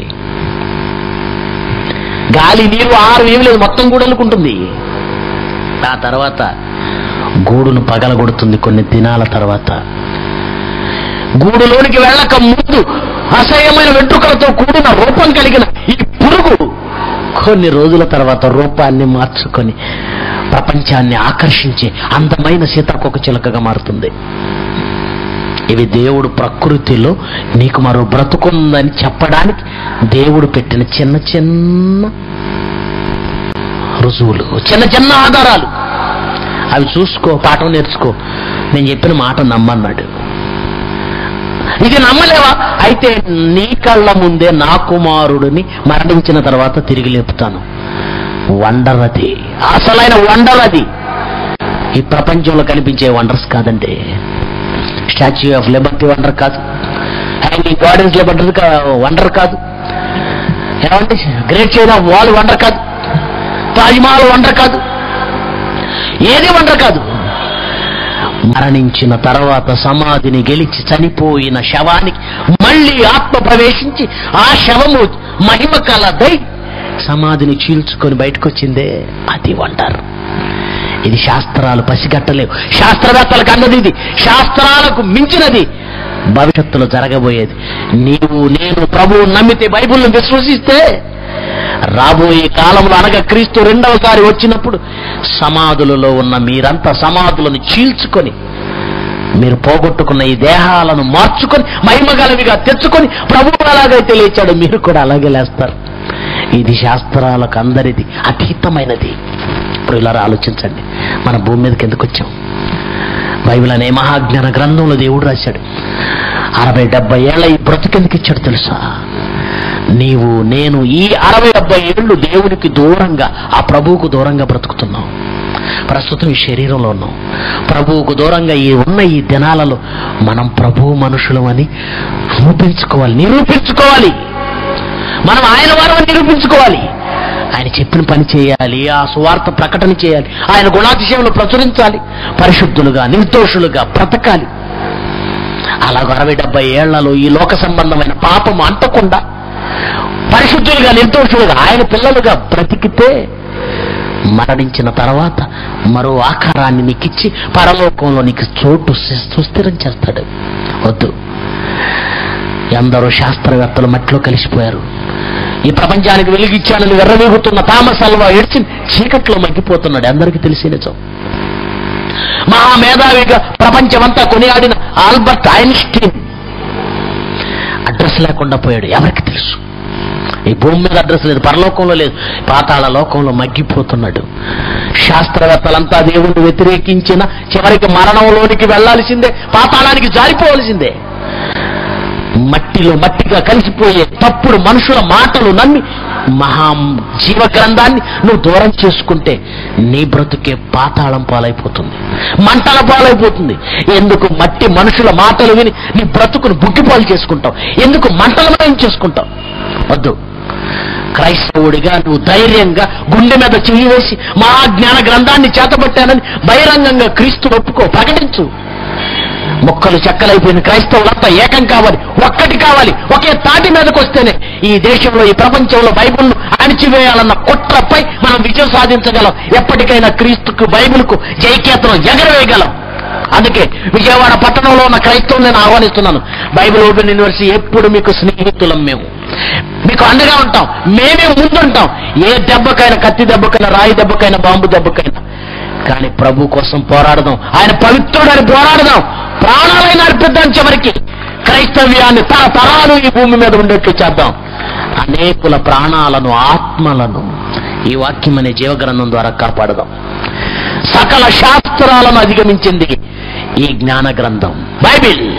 గాలి నీరు ఆహారం ఏమి లేదు మొత్తం గూడు అల్లుకుంటుంది ఆ తర్వాత గూడును పగలగొడుతుంది కొన్ని దినాల తర్వాత గూడులోనికి వెళ్ళక ముందు అసహ్యమైన వెంట్రుకలతో కూడిన రూపం కలిగిన ఈ పురుగు కొన్ని రోజుల తర్వాత రూపాన్ని మార్చుకొని ప్రపంచాన్ని ఆకర్షించే అందమైన సీతాకోక చిలకగా మారుతుంది ఇవి దేవుడు ప్రకృతిలో నీకు మరో బ్రతుకుందని చెప్పడానికి దేవుడు పెట్టిన చిన్న చిన్న రుజువులు చిన్న చిన్న ఆధారాలు అవి చూసుకో పాఠం నేర్చుకో నేను చెప్పిన మాట నమ్మన్నాడు ఇది నమ్మలేవా అయితే నీ కళ్ళ ముందే నా కుమారుడిని మరణించిన తర్వాత తిరిగి లేపుతాను వండర్ అది అసలైన వండర్ అది ఈ ప్రపంచంలో కనిపించే వండర్స్ కాదండి స్టాచ్యూ ఆఫ్ లిబర్టీ వండర్ కాదు హ్యాంగింగ్ గార్డెన్స్ లిబర్టీ వండర్ కాదు ఏమండి గ్రేట్ చైనా వాల్ వండర్ కాదు తాజ్మహల్ వండర్ కాదు ఏది వండర్ కాదు మరణించిన తర్వాత సమాధిని గెలిచి చనిపోయిన శవానికి మళ్ళీ ఆత్మ ప్రవేశించి ఆ శవము మహిమ కలదై సమాధిని చీల్చుకొని బయటకొచ్చిందే అది వండర్ ఇది శాస్త్రాలు పసిగట్టలేవు శాస్త్రవేత్తలకు అన్నది ఇది శాస్త్రాలకు మించినది భవిష్యత్తులో జరగబోయేది నీవు నేను ప్రభువు నమ్మితే బైబిల్ను విశ్వసిస్తే రాబోయే కాలంలో అనగా క్రీస్తు రెండవసారి వచ్చినప్పుడు సమాధులలో ఉన్న మీరంతా సమాధులను చీల్చుకొని మీరు పోగొట్టుకున్న ఈ దేహాలను మార్చుకొని మహిమగలవిగా తెచ్చుకొని ప్రభువు ఎలాగైతే లేచాడో మీరు కూడా అలాగే లేస్తారు ఇది శాస్త్రాలకు అందరిది అతీతమైనది ఇప్పుడు ఇలా ఆలోచించండి మన భూమి మీదకి ఎందుకు వచ్చాం బైబిల్ అనే మహాజ్ఞాన గ్రంథంలో దేవుడు రాశాడు అరవై డెబ్బై ఏళ్ళ ఈ బ్రతుకెందుకు ఇచ్చాడు తెలుసా నీవు నేను ఈ అరవై డెబ్బై ఏళ్ళు దేవునికి దూరంగా ఆ ప్రభువుకు దూరంగా బ్రతుకుతున్నాం ప్రస్తుతం ఈ శరీరంలో ఉన్నాం ప్రభువుకు దూరంగా ఈ ఉన్న ఈ దినాలలో మనం ప్రభువు మనుషులం అని నిరూపించుకోవాలి నిరూపించుకోవాలి మనం ఆయన వారం నిరూపించుకోవాలి ఆయన చెప్పిన పని చేయాలి ఆ సువార్త ప్రకటన చేయాలి ఆయన గుణాతిశయంలో ప్రచురించాలి పరిశుద్ధులుగా నిర్దోషులుగా బ్రతకాలి అలాగ అరవై డెబ్బై ఏళ్లలో ఈ లోక సంబంధమైన పాపం అంటకుండా పరిశుద్ధులుగా నిర్దోషులుగా ఆయన పిల్లలుగా బ్రతికితే మరణించిన తర్వాత మరో ఆకారాన్ని నీకిచ్చి పరలోకంలో నీకు చోటు సు- సుస్థిరం చేస్తాడు వద్దు ఎందరో శాస్త్రవేత్తలు మట్టిలో కలిసిపోయారు ఈ ప్రపంచానికి వెలిగిచ్చానని వెర్రవీగుతున్న థామస్ అల్వా ఏడ్చి చీకట్లో మగ్గిపోతున్నాడు అందరికీ తెలిసి నిజం మహామేధావిగా ప్రపంచమంతా కొనియాడిన ఆల్బర్ట్ ఐన్స్టీన్ అడ్రస్ లేకుండా పోయాడు ఎవరికి తెలుసు ఈ భూమి మీద అడ్రస్ లేదు పరలోకంలో లేదు పాతాళ లోకంలో మగ్గిపోతున్నాడు శాస్త్రవేత్తలంతా దేవుణ్ణి వ్యతిరేకించిన చివరికి మరణంలోనికి వెళ్లాల్సిందే పాతాళానికి జారిపోవలసిందే మట్టిలో మట్టిగా కలిసిపోయే తప్పుడు మనుషుల మాటలు నమ్మి మహా జీవ గ్రంథాన్ని నువ్వు దూరం చేసుకుంటే నీ బ్రతుకే పాతాళం పాలైపోతుంది మంటల పాలైపోతుంది ఎందుకు మట్టి మనుషుల మాటలు విని నీ బ్రతుకును బుగ్గిపాలు చేసుకుంటావు ఎందుకు మంటలమయం చేసుకుంటావు వద్దు క్రైస్తవుడిగా నువ్వు ధైర్యంగా గుండె మీద చెయ్యి వేసి మహాజ్ఞాన గ్రంథాన్ని చేతబట్టానని బహిరంగంగా క్రీస్తు ఒప్పుకో ప్రకటించు మొక్కలు చెక్కలైపోయిన క్రైస్తవులంతా ఏకం కావాలి ఒక్కటి కావాలి ఒకే తాటి మీదకి వస్తేనే ఈ దేశంలో ఈ ప్రపంచంలో బైబిల్ను అణిచివేయాలన్న కుట్రపై మనం విజయం సాధించగలం ఎప్పటికైనా క్రీస్తుకు బైబిల్కు జైకేతనం ఎగరవేయగలం అందుకే విజయవాడ పట్టణంలో ఉన్న క్రైస్తవులు నేను ఆహ్వానిస్తున్నాను బైబిల్ ఓపెన్ యూనివర్సిటీ ఎప్పుడు మీకు స్నేహితులం మేము మీకు అండగా ఉంటాం మేమే ముందుంటాం ఏ దెబ్బకైనా కత్తి దెబ్బకైనా రాయి దెబ్బకైనా బాంబు దెబ్బకైనా కానీ ప్రభు కోసం పోరాడదాం ఆయన పవిత్రుడని పోరాడదాం ప్రాణాలైన అర్పిద్దాం చివరికి క్రైస్తవ్యాన్ని తరతరాలు ఈ భూమి మీద ఉండేట్లు చేద్దాం అనేకుల ప్రాణాలను ఆత్మలను ఈ వాక్యం అనే జీవగ్రంథం ద్వారా కాపాడదాం సకల శాస్త్రాలను అధిగమించింది ఈ జ్ఞాన గ్రంథం బైబిల్